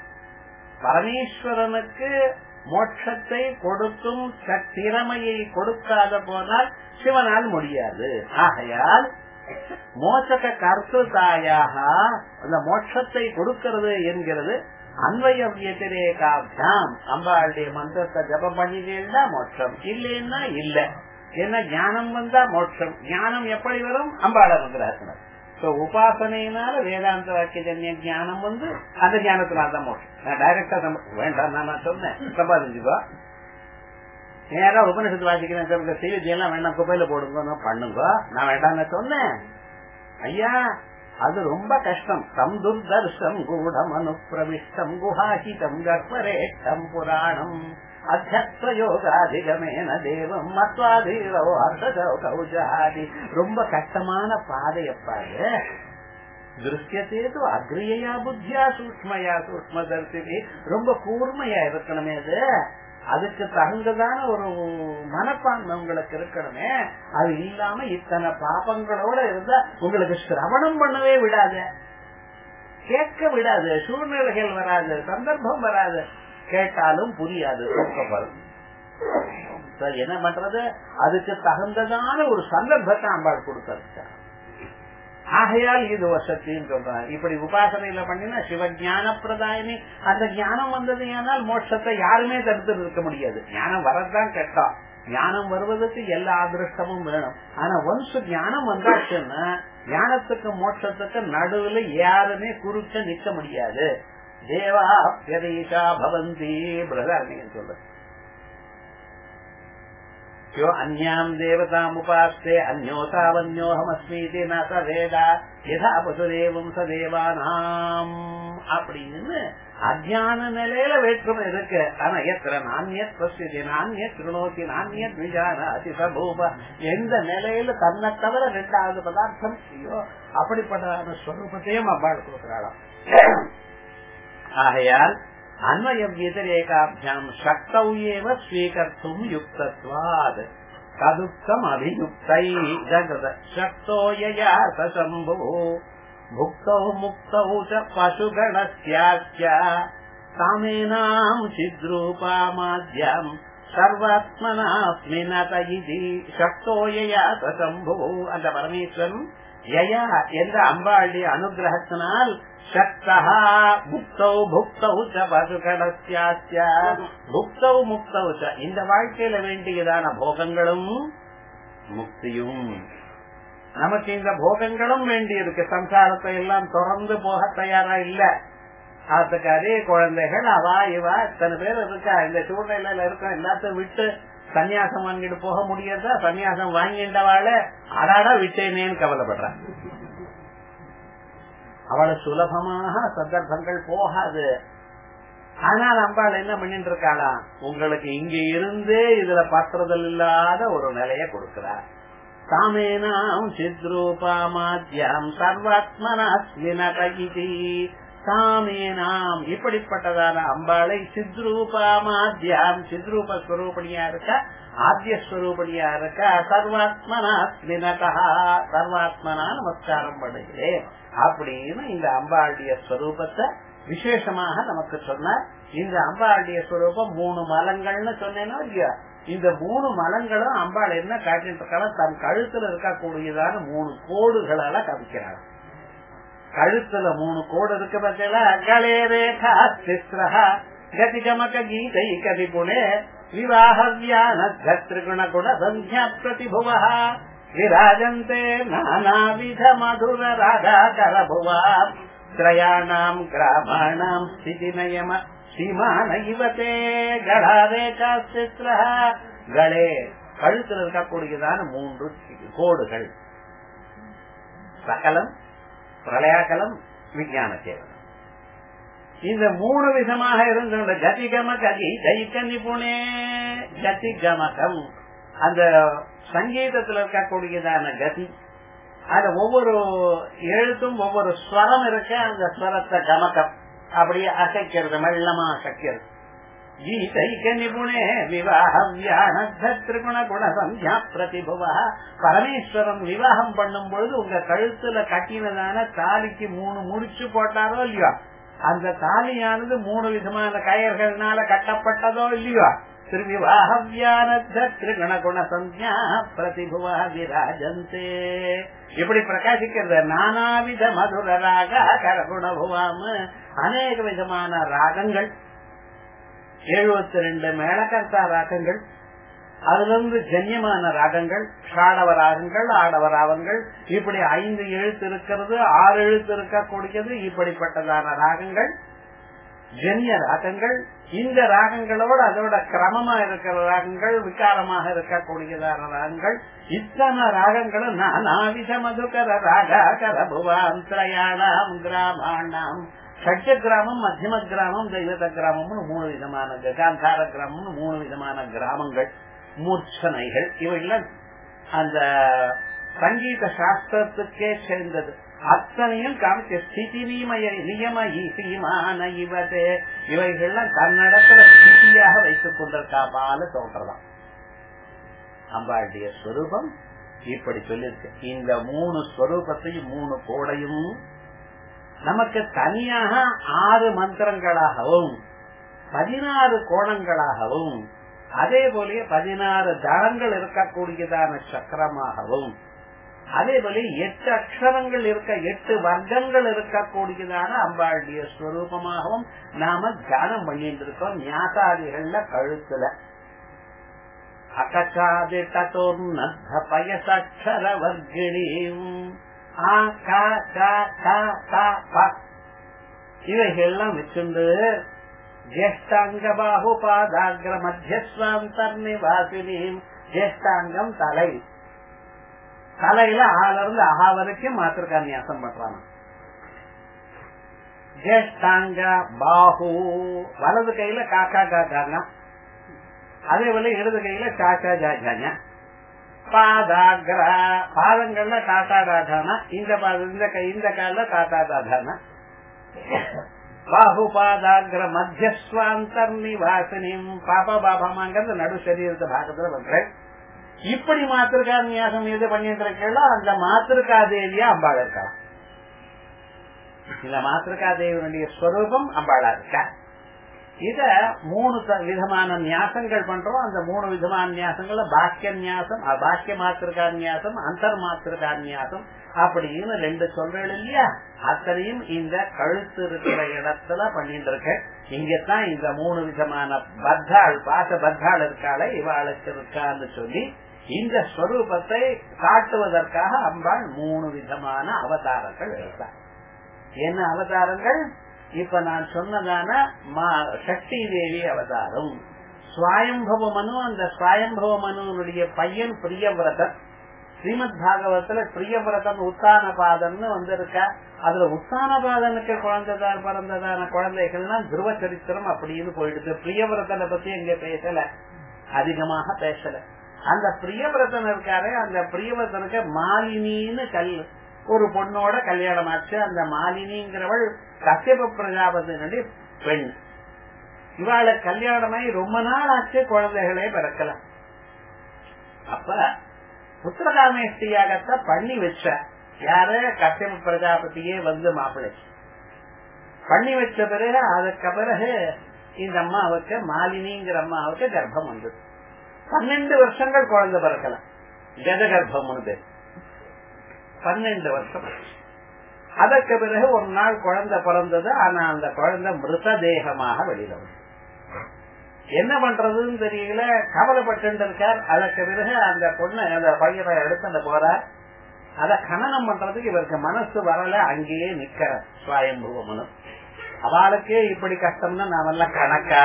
பரமேஸ்வரனுக்கு மோட்சத்தை கொடுக்கும் திறமையை கொடுக்காத போனால் சிவனால் முடியாது ஆகையால் மோசக கர்த்தாயாக அந்த மோட்சத்தை கொடுக்கிறது என்கிறது அன்வய வியதிரேகாபியாம் அம்பாளுடைய மந்திரத்தை ஜபம் பண்ணிட்டீங்கன்னா மோட்சம் இல்லைன்னா இல்ல என்ன ஞானம் வந்தா மோட்சம் ஞானம் எப்படி வரும் அம்பாள் அனுகிரகத்தினர் உபாசனையினால வேதாந்த வாக்கியஜன்ய ஞானம் வந்து அந்த ஞானத்தினால தான் மோட்சம் நான் டைரக்டா வேண்டாம் நான் சொன்னேன் சம்பாதிச்சுக்கோ நேரா உபனிஷத்து வாசிக்கிறேன் செய்தி எல்லாம் வேண்டாம் குப்பையில போடுங்க பண்ணுங்க நான் வேண்டாம் சொன்னேன் ஐயா அது ரொம்ப கஷ்டம் தம் துர்தர்ஷம் கூடம் அனுப்பிரவிஷ்டம் குஹாஹிதம் கர்ப்பரேஷ்டம் புராணம் அத்தியோகாதிகமேன தேவம் மத்வாதீரோ அர்த்தௌஜாதி ரொம்ப கஷ்டமான பாதையப்பாது திருஷ்யத்தேது அக்ரியயா புத்தியா சூக்மயா சூக்ம தரிசி ரொம்ப கூர்மையா இருக்கணுமே அது அதுக்கு தகுந்ததான ஒரு மனப்பான்மை உங்களுக்கு இருக்கணுமே அது இல்லாம இத்தனை பாப்பங்களோட இருந்தா உங்களுக்கு சிரவணம் பண்ணவே விடாது கேட்க விடாது சூழ்நிலைகள் வராது சந்தர்ப்பம் வராது கேட்டாலும் புரியாது தூக்கம் வரும் என்ன பண்றது அதுக்கு தகுந்ததான ஒரு சந்தர்ப்பத்தை அம்பாள் கொடுத்திருக்க ஆகையால் இது வசத்தின்னு சொல்றாங்க இப்படி உபாசனையில பண்ணினா சிவஞான பிரதாயினி அந்த ஞானம் வந்தது ஏனால் மோட்சத்தை யாருமே தடுத்து நிற்க முடியாது ஞானம் வரதான் கெட்டோம் ஞானம் வருவதற்கு எல்லா அதிருஷ்டமும் வேணும் ஆனா ஒன்ஸ் ஞானம் வந்தாச்சுன்னா ஞானத்துக்கு மோட்சத்துக்கு நடுவுல யாருமே குறுக்க நிக்க முடியாது தேவா பிரதேசா பவந்தி பிரதாரணி சொல்றது யோ அந்யாம் தேவதாம் உபாஸ்தே அந்யோதாவன்யோகமஸ்மீதி ந ச வேதா யதா பசுதேவம் ச தேவானாம் அப்படின்னு அஜான நிலையில வேற்றுமை இருக்கு ஆனா எத்திர நானியத் பசியதி நானியத் திருநோக்கி நானியத் விஜான அதிசபூப எந்த நிலையில தன்னை தவிர ரெண்டாவது பதார்த்தம் ஐயோ அப்படிப்பட்ட ஸ்வரூபத்தையும் அவ்வாறு கொடுக்கிறாளாம் ஆகையால் அன்வய வியதிரேகாபியாம் சக்தௌ ஏவ ஸ்வீகர்த்தும் யுக்தத்வாத் ததுக்தம் அபியுக்தை ஜகத சக்தோ யயா சம்போ முக்தௌ முக்தௌ ச பசுகணஸ்யாச்ச சாமேனாம் சித்ரூபாமாத்யம் சர்வாத்மனாஸ்மி நத இதி சக்தோ யயா சம்போ அந்த பரமேஸ்வரன் யயா என்ற அம்பாளுடைய அனுகிரகத்தினால் சக்தா முக்தௌ புக்தௌ ச பசுகணஸ்யாச்ச புக்தௌ முக்தௌ ச இந்த வாழ்க்கையில வேண்டியதான போகங்களும் முக்தியும் நமக்கு இந்த போகங்களும் வேண்டி இருக்கு சம்சாரத்தை எல்லாம் தொடர்ந்து போக தயாரா இல்ல அதுக்கு அதே குழந்தைகள் அவா இவா இத்தனை பேர் இருக்கா இந்த சூழ்நிலையில இருக்க எல்லாத்தையும் விட்டு சன்னியாசம் வாங்கிட்டு போக முடியாதா சன்னியாசம் வாங்கிட்டவாழ அடாடா விட்டேனேன்னு கவலைப்படுறான் அவளை சுலபமாக சந்தர்ப்பங்கள் போகாது ஆனால் அம்பாள் என்ன பண்ணிட்டு இருக்காளா உங்களுக்கு இங்க இருந்தே இதுல பற்றுதல் இல்லாத ஒரு நிலைய கொடுக்கிறார் சாமேனாம் சித்ரூபாமாத்யாம் சர்வாத்மனாஸ்மினகி சாமேனாம் இப்படிப்பட்டதான அம்பாளை சித்ரூபாமாத்யாம் சித்ரூப ஸ்வரூபணியா இருக்க ஆத்திய ஸ்வரூபணியா இருக்க சர்வாத்மனாஸ்மினகா சர்வாத்மனா நமஸ்காரம் பண்ணுகிறேன் அப்படின்னு இந்த அம்பாளுடைய ஸ்வரூபத்தை விசேஷமாக நமக்கு சொன்னார் இந்த அம்பாளுடைய ஸ்வரூபம் மூணு மலங்கள்னு சொன்னேனோ இல்லையா இந்த மூணு மலங்களும் அம்பாள் என்ன காட்டிட்டு இருக்காங்க தன் கழுத்துல இருக்கக்கூடியதான மூணு கோடுகளால கவிக்கிறாங்க கழுத்துல மூணு கோடு இருக்கு பார்த்தீங்களா அகலே ரேகா சிஸ்ரஹா கதிகமக கீதை கதி புனே விவாஹவியான திரிகுண குண சந்தியா பிரதிபுவ விராஜந்தே நானாவித மதுர ராகாகர புவா திரயாணாம் கிராமாணாம் ஸ்திதி நயம சீமான இவத்தே கடாரேகா சிஸ்ரஹ களே கழுத்தில் இருக்கக்கூடியதான மூன்று கோடுகள் சகலம் பிரளயாக்கலம் விஞ்ஞான சேவனம் இந்த மூணு விதமாக இருந்த கதிகம கதி தைக்க நிபுணே கதிகமகம் அந்த சங்கீதத்தில் இருக்கக்கூடியதான கதி அது ஒவ்வொரு எழுத்தும் ஒவ்வொரு ஸ்வரம் இருக்க அந்த ஸ்வரத்தை கமக்கம் அப்படியே அசைக்கிறது மெல்லமா அசைக்கிறது கீதைக்க நிபுணே விவாகிருகுண குண சந்தியா பிரதிபுவா பரமேஸ்வரன் விவாகம் பண்ணும் பொழுது உங்க கழுத்துல கட்டினதான தாலிக்கு மூணு முடிச்சு போட்டாரோ இல்லையோ அந்த தாலியானது மூணு விதமான கயர்கள்னால கட்டப்பட்டதோ இல்லையோ திருவிவாகிருகுண குண சந்தியா பிரதிபுவா விராஜந்தே இப்படி பிரகாசிக்கிறது நானாவித மதுர ராக கரகுணபுவாம அநேக விதமான ராகங்கள் எழுபத்தி ரெண்டு மேளகர்த்தா ராகங்கள் அதுல இருந்து ஜன்யமான ராகங்கள் ஷாடவ ராகங்கள் ஆடவ ராகங்கள் இப்படி ஐந்து எழுத்து இருக்கிறது ஆறு எழுத்து இருக்கக்கூடியது இப்படிப்பட்டதான ராகங்கள் ஜன்ய ராகங்கள் இந்த ராகங்களோட அதோட கிரமமா இருக்கிற ராகங்கள் விகாரமாக இருக்கக்கூடியதான ராகங்கள் இத்தனை ராகங்களும் நானாவித மதுகர ராகாகர புவாந்திரயாணாம் கிராமாணாம் ஷட்ஜ கிராமம் மத்தியம கிராமம் தெய்வத கிராமம்னு மூணு விதமான காந்தார கிராமம்னு மூணு விதமான கிராமங்கள் மூர்ச்சனைகள் இவையெல்லாம் அந்த சங்கீத சாஸ்திரத்துக்கே சேர்ந்தது அத்தனையும் காமிச்ச ஸ்திதி நியமய நியம ஈசியமான இவதே இவைகள்லாம் தன்னடத்துல ஸ்திதியாக வைத்துக் கொண்டிருக்காப்பால தோன்றதாம் அம்பாளுடைய ஸ்வரூபம் இப்படி சொல்லிருக்கு இந்த மூணு ஸ்வரூபத்தையும் மூணு கோடையும் நமக்கு தனியாக ஆறு மந்திரங்களாகவும் பதினாறு கோணங்களாகவும் அதே போல பதினாறு தளங்கள் இருக்கக்கூடியதான சக்கரமாகவும் அதே போல எட்டு அக்ஷரங்கள் இருக்க எட்டு வர்க்கங்கள் இருக்கக்கூடியதான அம்பாளுடைய ஸ்வரூபமாகவும் நாம தியானம் பண்ணிட்டு இருக்கோம் ஞாசாதிகள்ல கழுத்துல அகச்சாதிட்டோர்நத்த பயசக்ஷர வர்க்கிணீம் ஆ கா கா கா கா ப இவைகள்லாம் வச்சுண்டு ஜேஷ்டாங்க பாகு பாதாகிர மத்தியஸ்வாந்தர்நிவாசினீம் ஜேஷ்டாங்கம் தலை தலையில ஆல இருந்து அஹா வரைக்கும் மாத்திருக்கான்யாசம் பண்றாங்க ஜேஷ்டாங்க பாகு வலது கையில காக்கா காக்காங்க அதே போல இடது கையில காக்கா ஜாஜாங்க பாதாகிர பாதங்கள்ல டாட்டா டாட்டானா இந்த பாதம் இந்த கை இந்த கால டாட்டா டாட்டானா பாகுபாதாகிர மத்தியஸ்வாந்தர் நிவாசினியும் பாபா பாபாமாங்கிறது நடு சரீரத்தை பாகத்துல பண்றேன் இப்படி மாத்திருக்கா நியாசம் எது பண்ணிட்டு இருக்கோ அந்த மாத்திருக்கா தேவியா அம்பாள் இருக்கலாம் இந்த மாத்திருக்கா தேவியனுடைய ஸ்வரூபம் அம்பாளா இருக்கா இத மூணு விதமான நியாசங்கள் பண்றோம் அந்த மூணு விதமான நியாசங்கள்ல பாக்கிய நியாசம் பாக்கிய மாத்திருக்கா நியாசம் அந்தர் மாத்திருக்கா நியாசம் அப்படின்னு ரெண்டு சொல்றேன் இல்லையா அத்தனையும் இந்த கழுத்து இருக்கிற இடத்துல பண்ணிட்டு இருக்க இங்கத்தான் இந்த மூணு விதமான பத்தாள் பாச பத்தாள் இருக்காள இவாளுக்கு இருக்கான்னு சொல்லி இந்த ஸ்வரூபத்தை காட்டுவதற்காக அம்பாள் மூணு விதமான அவதாரங்கள் எடுத்தார் என்ன அவதாரங்கள் இப்ப நான் சொன்னதான சக்தி தேவி அவதாரம் சுவாயம்பவ மனு அந்த சுவாயம்பவ மனுடைய பையன் பிரியவிரதன் ஸ்ரீமத் பாகவத்துல பிரியவிரதன் உத்தானபாதன் வந்திருக்க அதுல உத்தானபாதனுக்கு குழந்தைதான் பிறந்ததான குழந்தைகள்லாம் துருவ சரித்திரம் அப்படின்னு போயிடுது பிரியவிரதனை பத்தி எங்க பேசல அதிகமாக பேசல அந்த பிரியவிரதன் இருக்காரு அந்த பிரியவிரதனுக்கு மாலினின்னு கல் ஒரு பொண்ணோட கல்யாணம் ஆச்சு அந்த மாலினிங்கிறவள் கசியப பிரஜாபதியினுடைய பெண் இவாளை கல்யாணமாயி ரொம்ப நாள் ஆச்சு குழந்தைகளே பிறக்கல அப்ப புத்திரகாமேஷ்டியாகத்த பண்ணி வச்ச யாரு கசியப பிரஜாபதியே வந்து மாப்பிள்ளை பண்ணி வச்ச பிறகு அதுக்கு பிறகு இந்த அம்மாவுக்கு மாலினிங்கிற அம்மாவுக்கு கர்ப்பம் வந்தது பன்னெண்டு வருஷங்கள் குழந்தை பிறக்கல ஜெககர்ப்பம் பேர் பன்னெண்டு வருஷம் அதற்கு பிறகு ஒரு நாள் குழந்தை பிறந்தது ஆனா அந்த குழந்தை மிருத தேகமாக வெளியில வந்து என்ன பண்றதுன்னு தெரியல கவலைப்பட்டு இருக்கார் அதற்கு பிறகு அந்த பொண்ணு அந்த பையனை எடுத்துட்டு போறார் அத கணனம் பண்றதுக்கு இவருக்கு மனசு வரல அங்கேயே நிக்கிற சுவாயம்புவ மனு அவளுக்கே இப்படி கஷ்டம்னா நாமெல்லாம் கணக்கா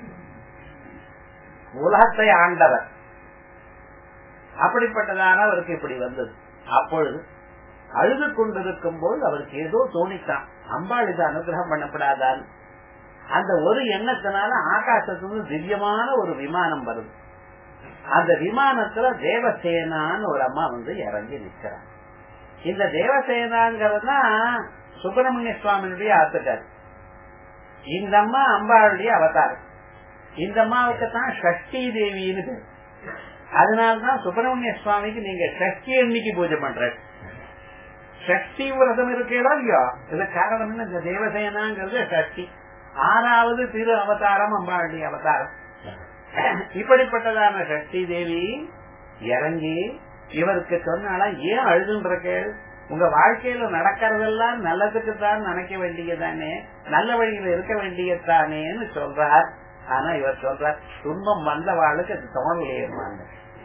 உலகத்தை ஆண்டவர் அப்படிப்பட்டதான அவருக்கு இப்படி வந்தது அப்பொழுது அழுது கொண்டிருக்கும் போது அவருக்கு ஏதோ தோணித்தான் அம்பாள் இது அனுகிரகம் பண்ணப்படாதான் அந்த ஒரு எண்ணத்தினால ஆகாசத்துல திவ்யமான ஒரு விமானம் வருது அந்த விமானத்துல தேவசேனான்னு ஒரு அம்மா வந்து இறங்கி நிற்கிறார் இந்த தேவசேனாங்கிறதுனா சுப்பிரமணிய சுவாமியுடைய ஆத்துக்கார் இந்த அம்மா அம்பாளுடைய அவதாரம் இந்த அம்மாவுக்கு தான் ஷஷ்டி தேவின்னு பேர் அதனால்தான் சுப்பிரமணிய சுவாமிக்கு நீங்க ஷஷ்டி அன்னைக்கு பூஜை பண்ற சக்தி விரதம் இருக்கீங்களோ இல்லையோ இது காரணம் என்ன இந்த தேவசேனாங்கிறது சக்தி ஆறாவது திரு அவதாரம் அம்பாளுடைய அவதாரம் இப்படிப்பட்டதான சக்தி தேவி இறங்கி இவருக்கு சொன்னால ஏன் அழுதுன்றக்கு உங்க வாழ்க்கையில நடக்கிறதெல்லாம் நல்லதுக்கு தான் நினைக்க வேண்டியதானே நல்ல வழியில இருக்க வேண்டியதானேன்னு சொல்றார் ஆனா இவர் சொல்றார் துன்பம் வந்தவாளுக்கு அது தோணலையேமாங்க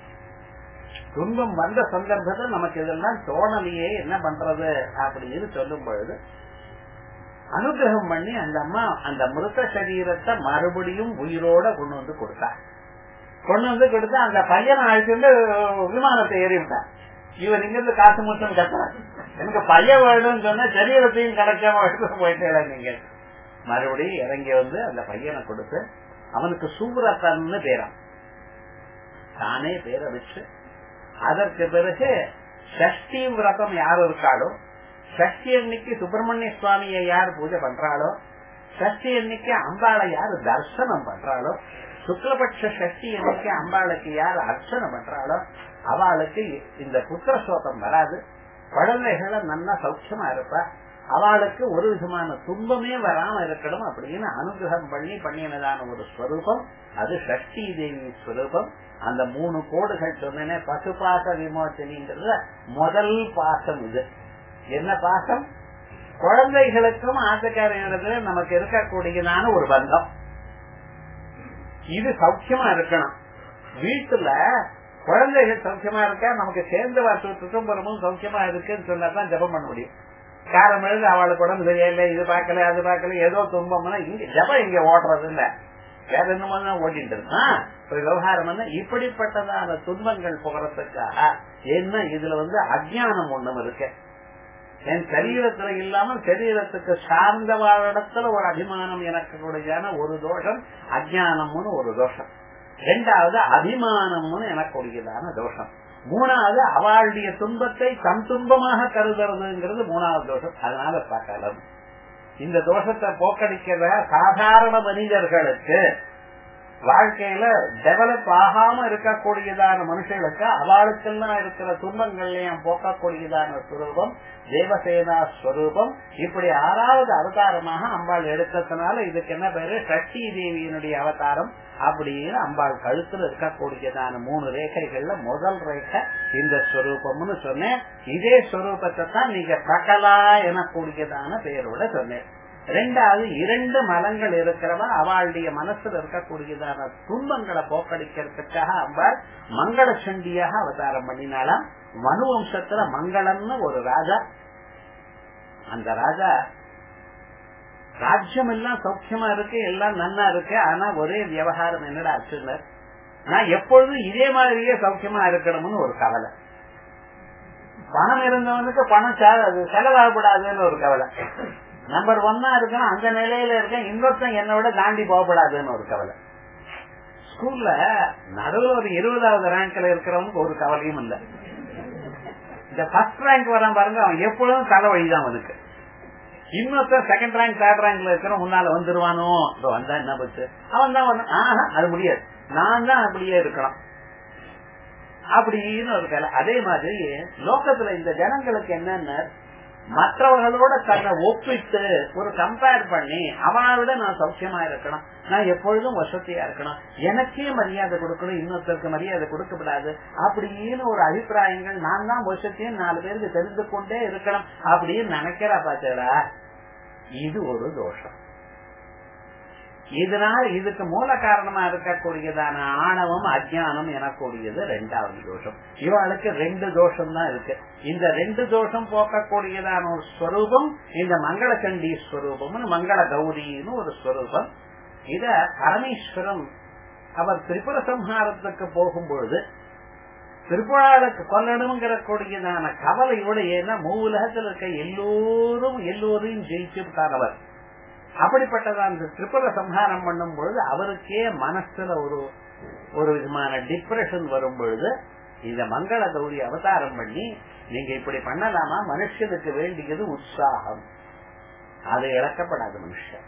துன்பம் வந்த சந்தர்ப்பத்தில் நமக்கு இதெல்லாம் தோணலையே என்ன பண்றது அப்படின்னு சொல்லும் பொழுது அனுகிரகம் பண்ணி அந்த அம்மா அந்த மிருத சரீரத்தை மறுபடியும் உயிரோட கொண்டு வந்து கொடுத்தா கொண்டு வந்து கொடுத்து அந்த பையனை அழைச்சிட்டு விமானத்தை ஏறி விட்டான் இவர் இங்கிருந்து காசு மட்டும் கட்டுறாரு எனக்கு பையன் வேணும்னு சொன்னா சரீரத்தையும் கிடைக்காம எடுத்து போயிட்டே நீங்க மறுபடியும் இறங்கி வந்து அந்த பையனை கொடுத்து அவனுக்கு சூரத்தன்னு பேரான் தானே பேரை வச்சு அதற்கு பிறகு சஷ்டி விரதம் யார் இருக்காளோ சஷ்டி அன்னைக்கு சுப்பிரமணிய சுவாமியை யார் பூஜை பண்றாளோ சஷ்டி அன்னைக்கு அம்பாளை யார் தர்சனம் பண்றாளோ சுக்லபட்ச சஷ்டி அன்னைக்கு அம்பாளுக்கு யார் அர்ச்சனை பண்றாளோ அவளுக்கு இந்த புத்திர சோகம் வராது குழந்தைகள நல்லா சௌக்கியமா இருப்பா அவளுக்கு ஒரு விதமான துன்பமே வராம இருக்கணும் அப்படின்னு அனுகிரகம் பண்ணி பண்ணினதான ஒரு ஸ்வரூபம் அது சஷ்டி தேவி ஸ்வரூபம் அந்த மூணு கோடுகள் சொன்னேனே பசுபாச விமோச்சனின்றது முதல் பாசம் இது என்ன பாசம் குழந்தைகளுக்கும் ஆசைக்காரர்களுக்கு நமக்கு இருக்கக்கூடியதான ஒரு பந்தம் இது சௌக்கியமா இருக்கணும் வீட்டுல குழந்தைகள் சௌக்கியமா இருக்கா நமக்கு சேர்ந்து வருஷத்துக்கும் பெருமும் சௌக்கியமா இருக்குன்னு சொன்னாதான் ஜபம் பண்ண முடியும் காரம் எழுது அவளுக்கு உடம்பு சரியில்லை இது பார்க்கல அது பார்க்கல ஏதோ துன்பம்னா இங்க ஜபம் இங்க ஓடுறது இல்ல வேற என்னமோ தான் ஓட்டிட்டு இருந்தான் ஒரு விவகாரம் வந்து இப்படிப்பட்டதான துன்பங்கள் போகிறதுக்காக என்ன இதுல வந்து அஜ்ஞானம் ஒண்ணும் இருக்கு என் சரீரத்துல இல்லாமல் சரீரத்துக்கு சார்ந்த இடத்துல ஒரு அபிமானம் எனக்கு கூடியான ஒரு தோஷம் அஜ்ஞானம்னு ஒரு தோஷம் ரெண்டாவது அபிமானம்னு எனக்கு கூடியதான தோஷம் மூணாவது அவளுடைய துன்பத்தை தம் துன்பமாக கருதுறதுங்கிறது மூணாவது தோஷம் அதனால பார்க்கலாம் இந்த தோஷத்தை போக்கடிக்கிற சாதாரண மனிதர்களுக்கு வாழ்க்கையில டெவலப் ஆகாம இருக்கக்கூடியதான மனுஷர்களுக்கு அவளுக்கெல்லாம் இருக்கிற துன்பங்கள்லையும் போக்கக்கூடியதான ஸ்வரூபம் தேவசேனா ஸ்வரூபம் இப்படி ஆறாவது அவதாரமாக அம்பாள் எடுத்ததுனால இதுக்கு என்ன பேரு சக்தி தேவியினுடைய அவதாரம் அப்படின்னு அம்பாள் கழுத்துல இருக்கக்கூடியதான மூணு ரேகைகள்ல முதல் ரேகை இந்த ஸ்வரூபம்னு சொன்னேன் இதே ஸ்வரூபத்தை தான் நீங்க சகலா எனக்கூடியதான பெயரோட சொன்னேன் ரெண்டாவது இரண்டு மலங்கள் இருக்கிறவா அவளுடைய மனசுல இருக்கக்கூடியதான துன்பங்களை போக்கடிக்கிறதுக்காக அம்பாள் மங்கள சண்டியாக அவதாரம் பண்ணினாலாம் மனு வம்சத்துல மங்களம்னு ஒரு ராஜா அந்த ராஜா ராஜ்யம் எல்லாம் சௌக்கியமா இருக்கு எல்லாம் நன்னா இருக்கு ஆனா ஒரே விவகாரம் என்னடா ஆச்சுனர் நான் எப்பொழுதும் இதே மாதிரியே சௌக்கியமா இருக்கணும்னு ஒரு கவலை பணம் இருந்தவனுக்கு பணம் செலவாகக்கூடாதுன்னு ஒரு கவலை நம்பர் ஒன்னா இருக்கேன் அந்த நிலையில இருக்கேன் இன்னொருத்தன் என்னோட தாண்டி போகப்படாதுன்னு ஒரு கவலை ஸ்கூல்ல நடுவில் ஒரு இருபதாவது ரேங்க்ல இருக்கிறவனுக்கு ஒரு கவலையும் இல்ல இந்த ஃபர்ஸ்ட் ரேங்க் வரான் பாருங்க அவன் எப்பொழுதும் தலைவழிதான் அவனுக்கு இன்னொருத்தர் செகண்ட் ரேங்க் தேர்ட் ரேங்க்ல இருக்கிற முன்னால வந்துருவானோ வந்தா என்ன பச்சு அவன் தான் ஆஹா அது முடியாது நான் தான் அப்படியே இருக்கணும் அப்படின்னு ஒரு கலை அதே மாதிரி லோகத்துல இந்த ஜனங்களுக்கு என்னென்ன மற்றவர்களோட தன்னை ஒப்பிட்டு ஒரு கம்பேர் பண்ணி அவனோட நான் சௌக்கியமா இருக்கணும் நான் எப்பொழுதும் வசதியா இருக்கணும் எனக்கே மரியாதை கொடுக்கணும் இன்னொருத்தருக்கு மரியாதை கொடுக்கப்படாது அப்படின்னு ஒரு அபிப்பிராயங்கள் நான் தான் வசதியும் நாலு பேருக்கு தெரிந்து கொண்டே இருக்கணும் அப்படின்னு நினைக்கிறா பாத்தடா இது ஒரு தோஷம் இதனால் இதுக்கு மூல காரணமா இருக்கக்கூடியதான ஆணவம் அஜானம் எனக்கூடியது ரெண்டாவது தோஷம் இவளுக்கு ரெண்டு தோஷம் தான் இருக்கு இந்த ரெண்டு தோஷம் போக்கக்கூடியதான ஒரு ஸ்வரூபம் இந்த மங்கள சண்டி ஸ்வரூபம் மங்கள கௌரின்னு ஒரு ஸ்வரூபம் இத பரமேஸ்வரம் அவர் திரிபுர சம்ஹாரத்துக்கு போகும்பொழுது திருப்புழாளுக்கு கொல்லணுங்கிற கூடியதான கவலையோட ஏன்னா மூலகத்தில் இருக்க எல்லோரும் எல்லோரையும் ஜெயிச்சு விட்டார் அப்படிப்பட்டதான் அந்த திரிபுர சம்ஹாரம் பண்ணும் பொழுது அவருக்கே மனசுல ஒரு ஒரு விதமான டிப்ரெஷன் வரும் பொழுது இந்த மங்கள கௌரி அவதாரம் பண்ணி நீங்க இப்படி பண்ணலாமா மனுஷனுக்கு வேண்டியது உற்சாகம் அது இழக்கப்படாது மனுஷன்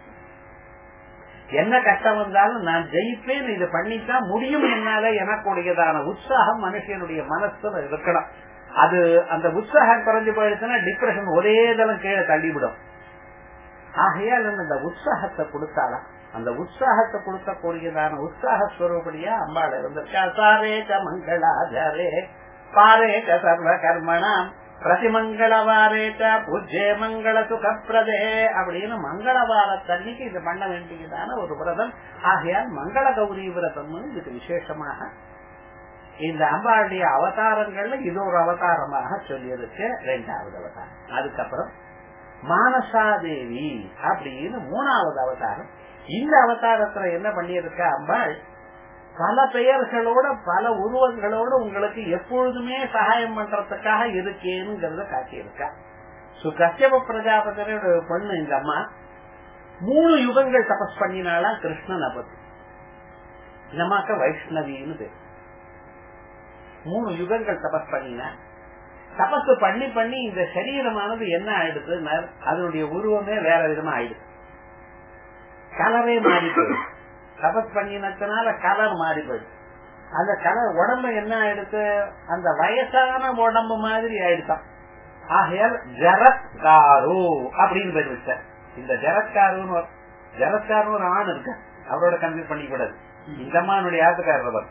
என்ன கஷ்டம் வந்தாலும் நான் ஜெயிப்பேன் இது பண்ணித்தான் முடியும் என்னால எனக்குடையதான உற்சாகம் மனுஷனுடைய மனசுல இருக்கணும் அது அந்த உற்சாகம் குறைஞ்சு போயிடுச்சுன்னா டிப்ரெஷன் ஒரே தளம் கீழே தள்ளிவிடும் ஆகையால் அந்த உற்சாகத்தை கொடுத்தாலாம் அந்த உற்சாகத்தை கொடுக்கக்கூடியதான உற்சாக ஸ்வரூபடியா அம்பாள் இருந்திருக்கா சாரே க மங்களாஜரே பாரே க சர்வ கர்மணாம் பிரதிமங்களவாரேச்ச பூஜ்ய மங்கள சுகப்பிரதே அப்படின்னு மங்களவாரத்தன்னைக்கு இது பண்ண வேண்டியதான ஒரு விரதம் ஆகையால் மங்கள கௌரி விரதம் இதுக்கு விசேஷமாக இந்த அம்பாளுடைய அவதாரங்கள்ல இது ஒரு அவதாரமாக சொல்லியிருக்கு ரெண்டாவது அவதாரம் அதுக்கப்புறம் மானசாதேவி அப்படின்னு மூணாவது அவதாரம் இந்த அவதாரத்துல என்ன பண்ணியிருக்க அம்பாள் பல பெயர்களோட பல உருவங்களோட உங்களுக்கு எப்பொழுதுமே சகாயம் பண்றதுக்காக இருக்கேனுங்கிறத காட்டியிருக்கா சோ கஷ்யப பிரஜாபதியோட பொண்ணு இந்த அம்மா மூணு யுகங்கள் தபஸ் பண்ணினாலா கிருஷ்ணனை பத்தி இந்த அம்மாக்க வைஷ்ணவின்னு பேர் மூணு யுகங்கள் தபஸ் பண்ணின தபஸ் பண்ணி பண்ணி இந்த சரீரமானது என்ன ஆயிடுது அதனுடைய உருவமே வேற விதமா ஆயிடுது கலரே மாறி போயிடுது தபஸ் பண்ணினதுனால கலர் மாறி போயிடுது அந்த கலர் உடம்பு என்ன ஆயிடுச்சு அந்த வயசான உடம்பு மாதிரி ஆயிடுச்சான் ஆகையால் ஜரத்காரு அப்படின்னு பேர் வச்சார் இந்த ஜரத்காருன்னு ஜரத்காருன்னு ஒரு ஆண் இருக்க அவரோட கன்வியூஸ் பண்ணிக்கூடாது இந்த அம்மானுடைய ஆத்துக்காரர்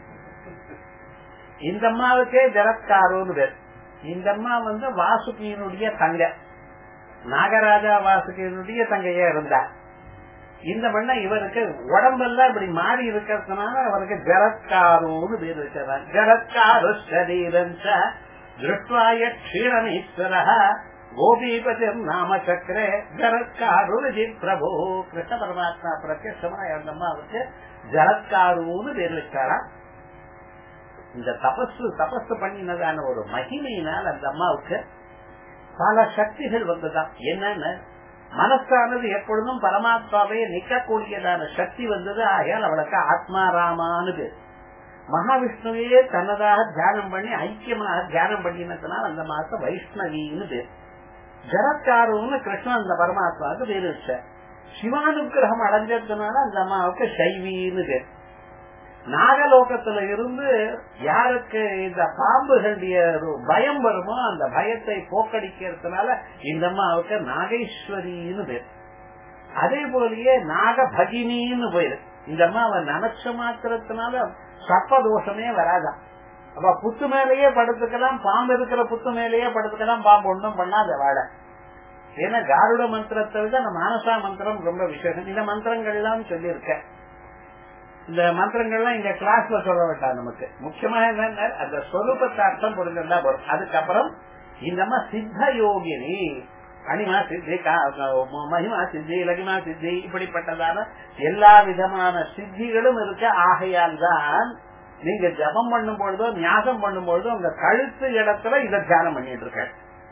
இந்த அம்மாவுக்கே ஜரத்காருன்னு பேர் இந்த அம்மா வந்து வாசுகியினுடைய தங்க நாகராஜா வாசுகியினுடைய தங்கையா இருந்தா இந்த மண்ண இவருக்கு உடம்பெல்லாம் இப்படி மாறி இருக்கிறதுனால அவருக்கு ஜரத்காருன்னு பேர் வச்சார் ஜரத்காரு சரீரம் திருஷ்வாய க்ஷீணமீஸ்வர கோபீபதி நாம சக்கரே ஜரத்காரு பிரபு கிருஷ்ண பரமாத்மா பிரத்யமா அந்த அம்மாவுக்கு ஜரத்காருன்னு பேர் வச்சாராம் இந்த தபசு தபசு பண்ணினதான ஒரு மகிமையினால் அந்த அம்மாவுக்கு பல சக்திகள் வந்ததுதான் என்னன்னு மனசானது எப்பொழுதும் பரமாத்மாவே நிக்கக்கூடியதான சக்தி வந்தது ஆகையால் அவளுக்கு ஆத்மாராமானு பேர் மகாவிஷ்ணுவையே தன்னதாக தியானம் பண்ணி ஐக்கியமாக தியானம் பண்ணினதுனால அந்த மாசம் வைஷ்ணவின்னு பேர் ஜரத்காருன்னு கிருஷ்ணன் அந்த பரமாத்மாவுக்கு பேர் வச்ச சிவானுகிரகம் அடைஞ்சதுனால அந்த அம்மாவுக்கு சைவின்னு பேர் நாகலோகத்துல இருந்து யாருக்கு இந்த பாம்புகளுடைய பயம் வருமோ அந்த பயத்தை போக்கடிக்கிறதுனால இந்த அம்மாவுக்கு நாகேஸ்வரின்னு பேர் அதே போலயே நாகபகினின்னு போயிரு இந்த அம்மா அவன் நினைச்ச மாத்திரத்தினால சப்ப தோஷமே வராதான் அப்ப புத்து மேலேயே படுத்துக்கலாம் பாம்பு இருக்கிற புத்து மேலேயே படுத்துக்கலாம் பாம்பு ஒன்றும் பண்ணாத வாழ ஏன்னா காருட மந்திரத்தை விட அந்த மானசா மந்திரம் ரொம்ப விசேஷம் இந்த மந்திரங்கள் எல்லாம் சொல்லியிருக்கேன் இந்த மந்திரங்கள்லாம் இந்த கிளாஸ்ல சொல்ல வேண்டாம் நமக்கு முக்கியமா என்ன அந்த ஸ்வரூபத்தை அர்த்தம் புரிஞ்சிருந்தா போதும் அதுக்கப்புறம் இந்த அம்மா சித்த யோகினி அனிமா சித்தி மகிமா சித்தி லகிமா சித்தி இப்படிப்பட்டதான எல்லா விதமான சித்திகளும் இருக்க ஆகையால் தான் நீங்க ஜபம் பண்ணும் பொழுதோ ஞாபகம் பண்ணும் பொழுதோ உங்க கழுத்து இடத்துல இதை தியானம் பண்ணிட்டு இருக்க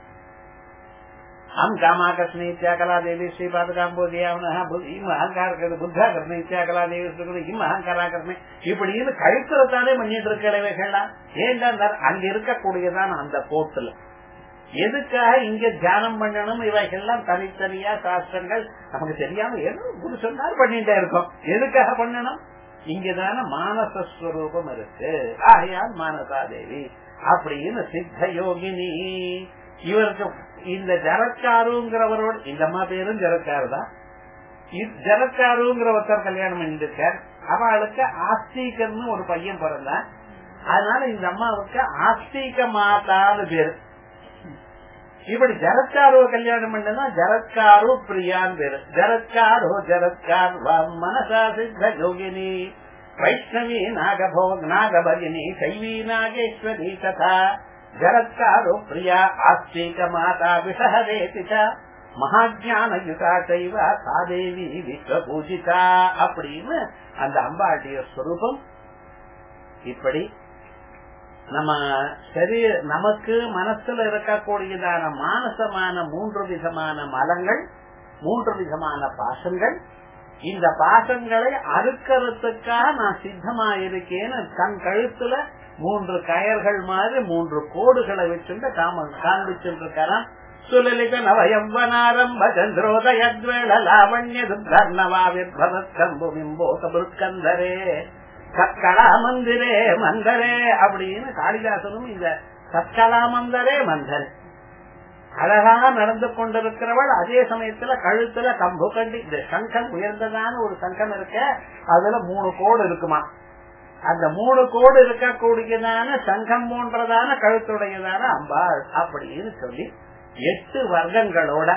हम कामाकर्षण इत्याकला देवी श्री பாதுகாம்போதியாவன இம் அகங்கார புத்தாகர்ஷண இத்தியாகலா தேவி ஸ்ரீ இம் அகங்காராகர்ஷண இப்படின்னு கழுத்துறத்தானே பண்ணிட்டு இருக்கிறவைகள்லாம் ஏண்டா அங்க இருக்கக்கூடியதான் அந்த கோட்டுல எதுக்காக இங்க தியானம் பண்ணணும் இவைகள்லாம் தனித்தனியா சாஸ்திரங்கள் நமக்கு தெரியாம ஏதோ குரு சொன்னார் பண்ணிட்டே இருக்கோம் எதுக்காக பண்ணணும் இங்கதான மானசஸ்வரூபம் இருக்கு ஆகையால் மானசாதேவி அப்படின்னு சித்த யோகினி இவருக்கு இந்த ஜரக்காருங்கிறவரோட இந்த அம்மா பேரும் ஜரக்காரு தான் ஜரக்காருங்கிற ஒருத்தர் கல்யாணம் பண்ணிருக்கார் அவளுக்கு ஆஸ்திகர்னு ஒரு பையன் பிறந்தான் அதனால இந்த அம்மாவுக்கு ஆஸ்திக மாதான்னு பேரு இப்படி ஜரத்காருவ கல்யாணம் பண்ணா ஜரத்காரு பிரியான் பேரு ஜரத்காரோ ஜரத்கார் மனசா சித்த யோகினி வைஷ்ணவி நாகபோக் நாகபகினி சைவி நாகேஸ்வரி ததா ஜரத்காரோ பிரியா ஆஸ்திக மாதா விஷஹவேதி மகாஜானயுதா செய்வ சாதேவி விஸ்வ பூஜிதா அப்படின்னு அந்த அம்பாட்டிய ஸ்வரூபம் இப்படி நம்ம சரி நமக்கு மனசுல இருக்கக்கூடியதான மானசமான மூன்று விதமான மலங்கள் மூன்று விதமான பாசங்கள் இந்த பாசங்களை அறுக்கிறதுக்காக நான் சித்தமா இருக்கேன்னு தன் கழுத்துல மூன்று கயர்கள் மாதிரி மூன்று கோடுகளை வச்சுட்டு காம காண்பிச்சுருக்காராம் சுலலித நவயம்பனாரம்ப சந்திரோதயத்வேள லாவண்ய துர்ணவாவிர்பவத்கம்பு பிம்போகபுருக்கந்தரே சத்கலா மந்திரே மந்தரே அப்படின்னு காளிதாசனும் இந்த சத்கலா மந்தரே மந்தரே அழகாக நடந்து கொண்டிருக்கிறவள் அதே சமயத்துல கழுத்துல கம்பு கண்டி இந்த சங்கம் உயர்ந்ததான ஒரு சங்கம் இருக்க அதுல மூணு கோடு இருக்குமா அந்த மூணு கோடு இருக்கக்கூடியதான சங்கம் போன்றதான கழுத்துடையதான அம்பாள் அப்படின்னு சொல்லி எட்டு வர்க்கங்களோட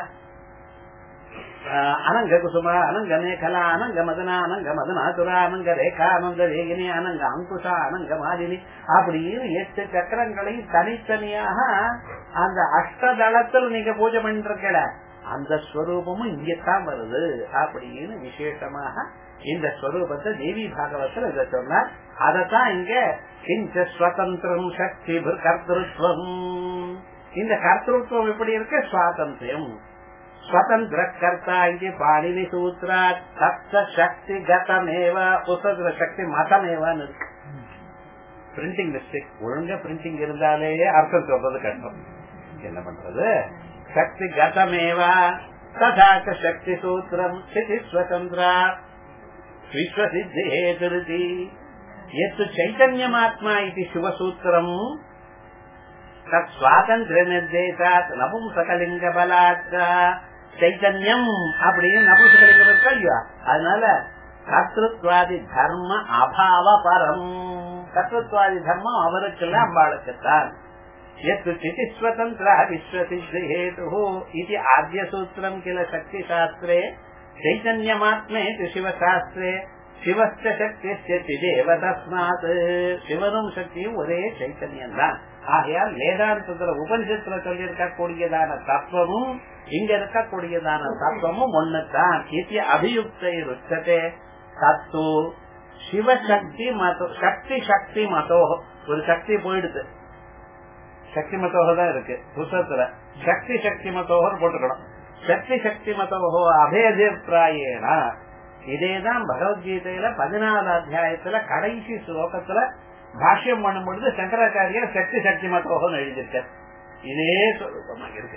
அனங்க குசுமா அனங்க மேகலா அனங்க மதனா அனங்க மதனாதுரா அனங்க ரேகா அனங்க வேகினி அனங்க அங்குஷா அனங்க மாலினி அப்படின்னு எட்டு சக்கரங்களை தனித்தனியாக அந்த அஷ்டதளத்தில் நீங்க பூஜை பண்ணிருக்கல அந்த ஸ்வரூபமும் இங்கத்தான் வருது அப்படின்னு விசேஷமாக இந்த ஸ்வரூபத்தை தேவி பாகவத்தில் இதை சொன்னார் அதத்தான் இங்க கிஞ்ச ஸ்வதந்திரம் சக்தி கர்த்தத்துவம் இந்த கர்த்தத்துவம் எப்படி இருக்கு சுவாதந்திரம் ஸ்வதந்திர கர்த்தா இங்கே பாணினி சூத்ரா தத்த சக்தி கதமேவ புத்தகத்துல சக்தி மதமேவான்னு இருக்கு பிரிண்டிங் மிஸ்டேக் ஒழுங்கா பிரிண்டிங் இருந்தாலே அர்த்தம் சொல்றது கஷ்டம் என்ன பண்றது சக்தி கதமேவா ததாச்ச சக்தி சூத்திரம் ஸ்திதி ஸ்வதந்திரா விஸ்வசித்தி திருதி எத்து சைத்தன்யமாத்மா இது சிவசூத்திரம் தத் சுவாதந்திர நிர்தேசாத் நபும்சகலிங்க பலாத் சைத்தன்யம் அப்படின்னு நபும்சகலிங்கம் இருக்கா இல்லையா அதனால கர்த்தத்வாதி தர்ம அபாவ பரம் கர்த்தத்வாதி தர்மம் அவருக்கெல்லாம் அம்பாளுக்குத்தான் எத்து சிதி ஸ்வதந்திர விஸ்வசித்தி ஹேது இது ஆദ്യ சூத்திரம் கில சக்தி சாஸ்திரே சைத்தன்யமாத்மே சிவசாஸ்திரே சிவஸ்த சக்தி சிதேவ தஸ்மாத் சிவனும் சக்தியும் ஒரே சைத்தன்யம் தான் ஆகையால் வேதாந்தத்துல உபனிஷத்துல சொல்லி இருக்கக்கூடியதான தத்துவமும் இங்க இருக்கக்கூடியதான தத்துவமும் ஒண்ணுதான் இது அபியுக்தை ருச்சதே தத்து சிவசக்தி மதோ சக்தி சக்தி மதோ ஒரு சக்தி போயிடுது சக்தி மத்தோக தான் இருக்கு புத்தகத்துல சக்தி சக்தி மத்தோகன்னு போட்டுக்கணும் சக்தி சக்தி மத்தோகோ அபேதிப்பிராயேனா இதேதான் பகவத்கீதையில பதினாலு அத்தியாயத்துல கடைசி ஸ்லோகத்துல பாஷ்யம் பண்ணும் பொழுது சங்கராச்சாரியர் சக்தி சக்தி மத்தோகம் எழுதியிருக்க இதே சொல்லுமா இருக்கு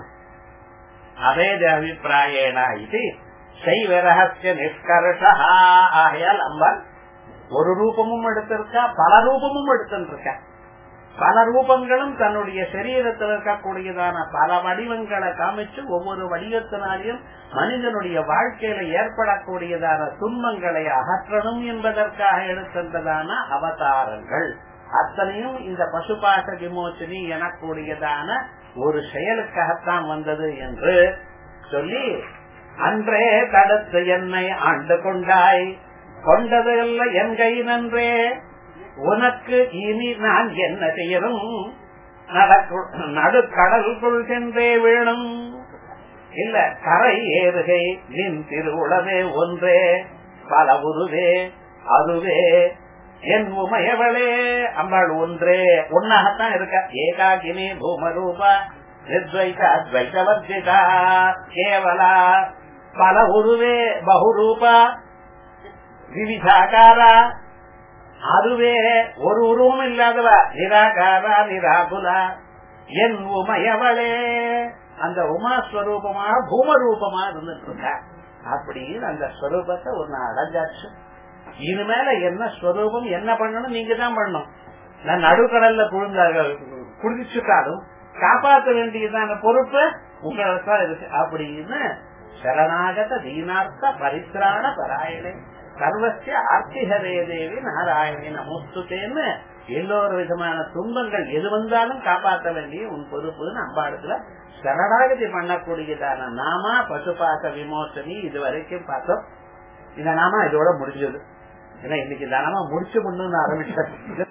அபேத அபிப்பிராயேனா இது சைவ ரகசிய நிஷ்கர்ஷா ஆகையால் அம்பாள் ஒரு ரூபமும் எடுத்திருக்கா பல ரூபமும் எடுத்துருக்கா பல ரூபங்களும் தன்னுடைய சரீரத்தில் இருக்கக்கூடியதான பல வடிவங்களை காமிச்சு ஒவ்வொரு வடிவத்தினாலையும் மனிதனுடைய வாழ்க்கையில ஏற்படக்கூடியதான துன்பங்களை அகற்றணும் என்பதற்காக எடுத்திருந்ததான அவதாரங்கள் அத்தனையும் இந்த பசுபாச விமோச்சனி எனக்கூடியதான ஒரு செயலுக்காகத்தான் வந்தது என்று சொல்லி அன்றே தடுத்து என்னை ஆண்டு கொண்டாய் கொண்டது அல்ல என் கை நன்றே உனக்கு இனி நான் என்ன செய்யணும் நடுக்கடலுக்குள் சென்றே வேணும் இல்ல கரை ஏறுகை நின் திருவுளவே ஒன்றே பல உருவே அதுவே என் உமையவளே அம்பாள் ஒன்றே ஒன்னாகத்தான் இருக்க ஏகாகினி பூமரூபா நிர்வைத அத்வைத வர்ஜிதா கேவலா பல உருவே பகுரூபா விவிதாகாரா அதுவே ஒரு உருவம் இல்லாதவா நிராகாரா நிராகுலா என் உமையவளே அந்த உமா ஸ்வரூபமாக பூம ரூபமா இருந்துட்டு இருக்கா அப்படின்னு அந்த ஸ்வரூபத்தை ஒன்னு அடைஞ்சாச்சு இனிமேல என்ன ஸ்வரூபம் என்ன பண்ணணும் நீங்க தான் பண்ணணும் நான் நடுக்கடல்ல குழுந்த குடிச்சுட்டாலும் காப்பாற்ற வேண்டியதான பொறுப்பு உங்களுக்கு தான் இருக்கு அப்படின்னு சரணாகத தீனார்த்த பரிசிராண பராயணே சர்வசிய ஆர்த்திகரே தேவி நாராயணி நமஸ்துதேன்னு எல்லோரு விதமான துன்பங்கள் எது வந்தாலும் காப்பாற்ற வேண்டிய உன் பொறுப்புன்னு அம்பாடுல சரணாகதி பண்ணக்கூடியதான நாமா பசுபாச விமோசனி இது வரைக்கும் பார்த்தோம் இந்த நாமா இதோட முடிஞ்சது ஏன்னா இன்னைக்கு தானமா முடிச்சு பண்ணு ஆரம்பிச்சேன்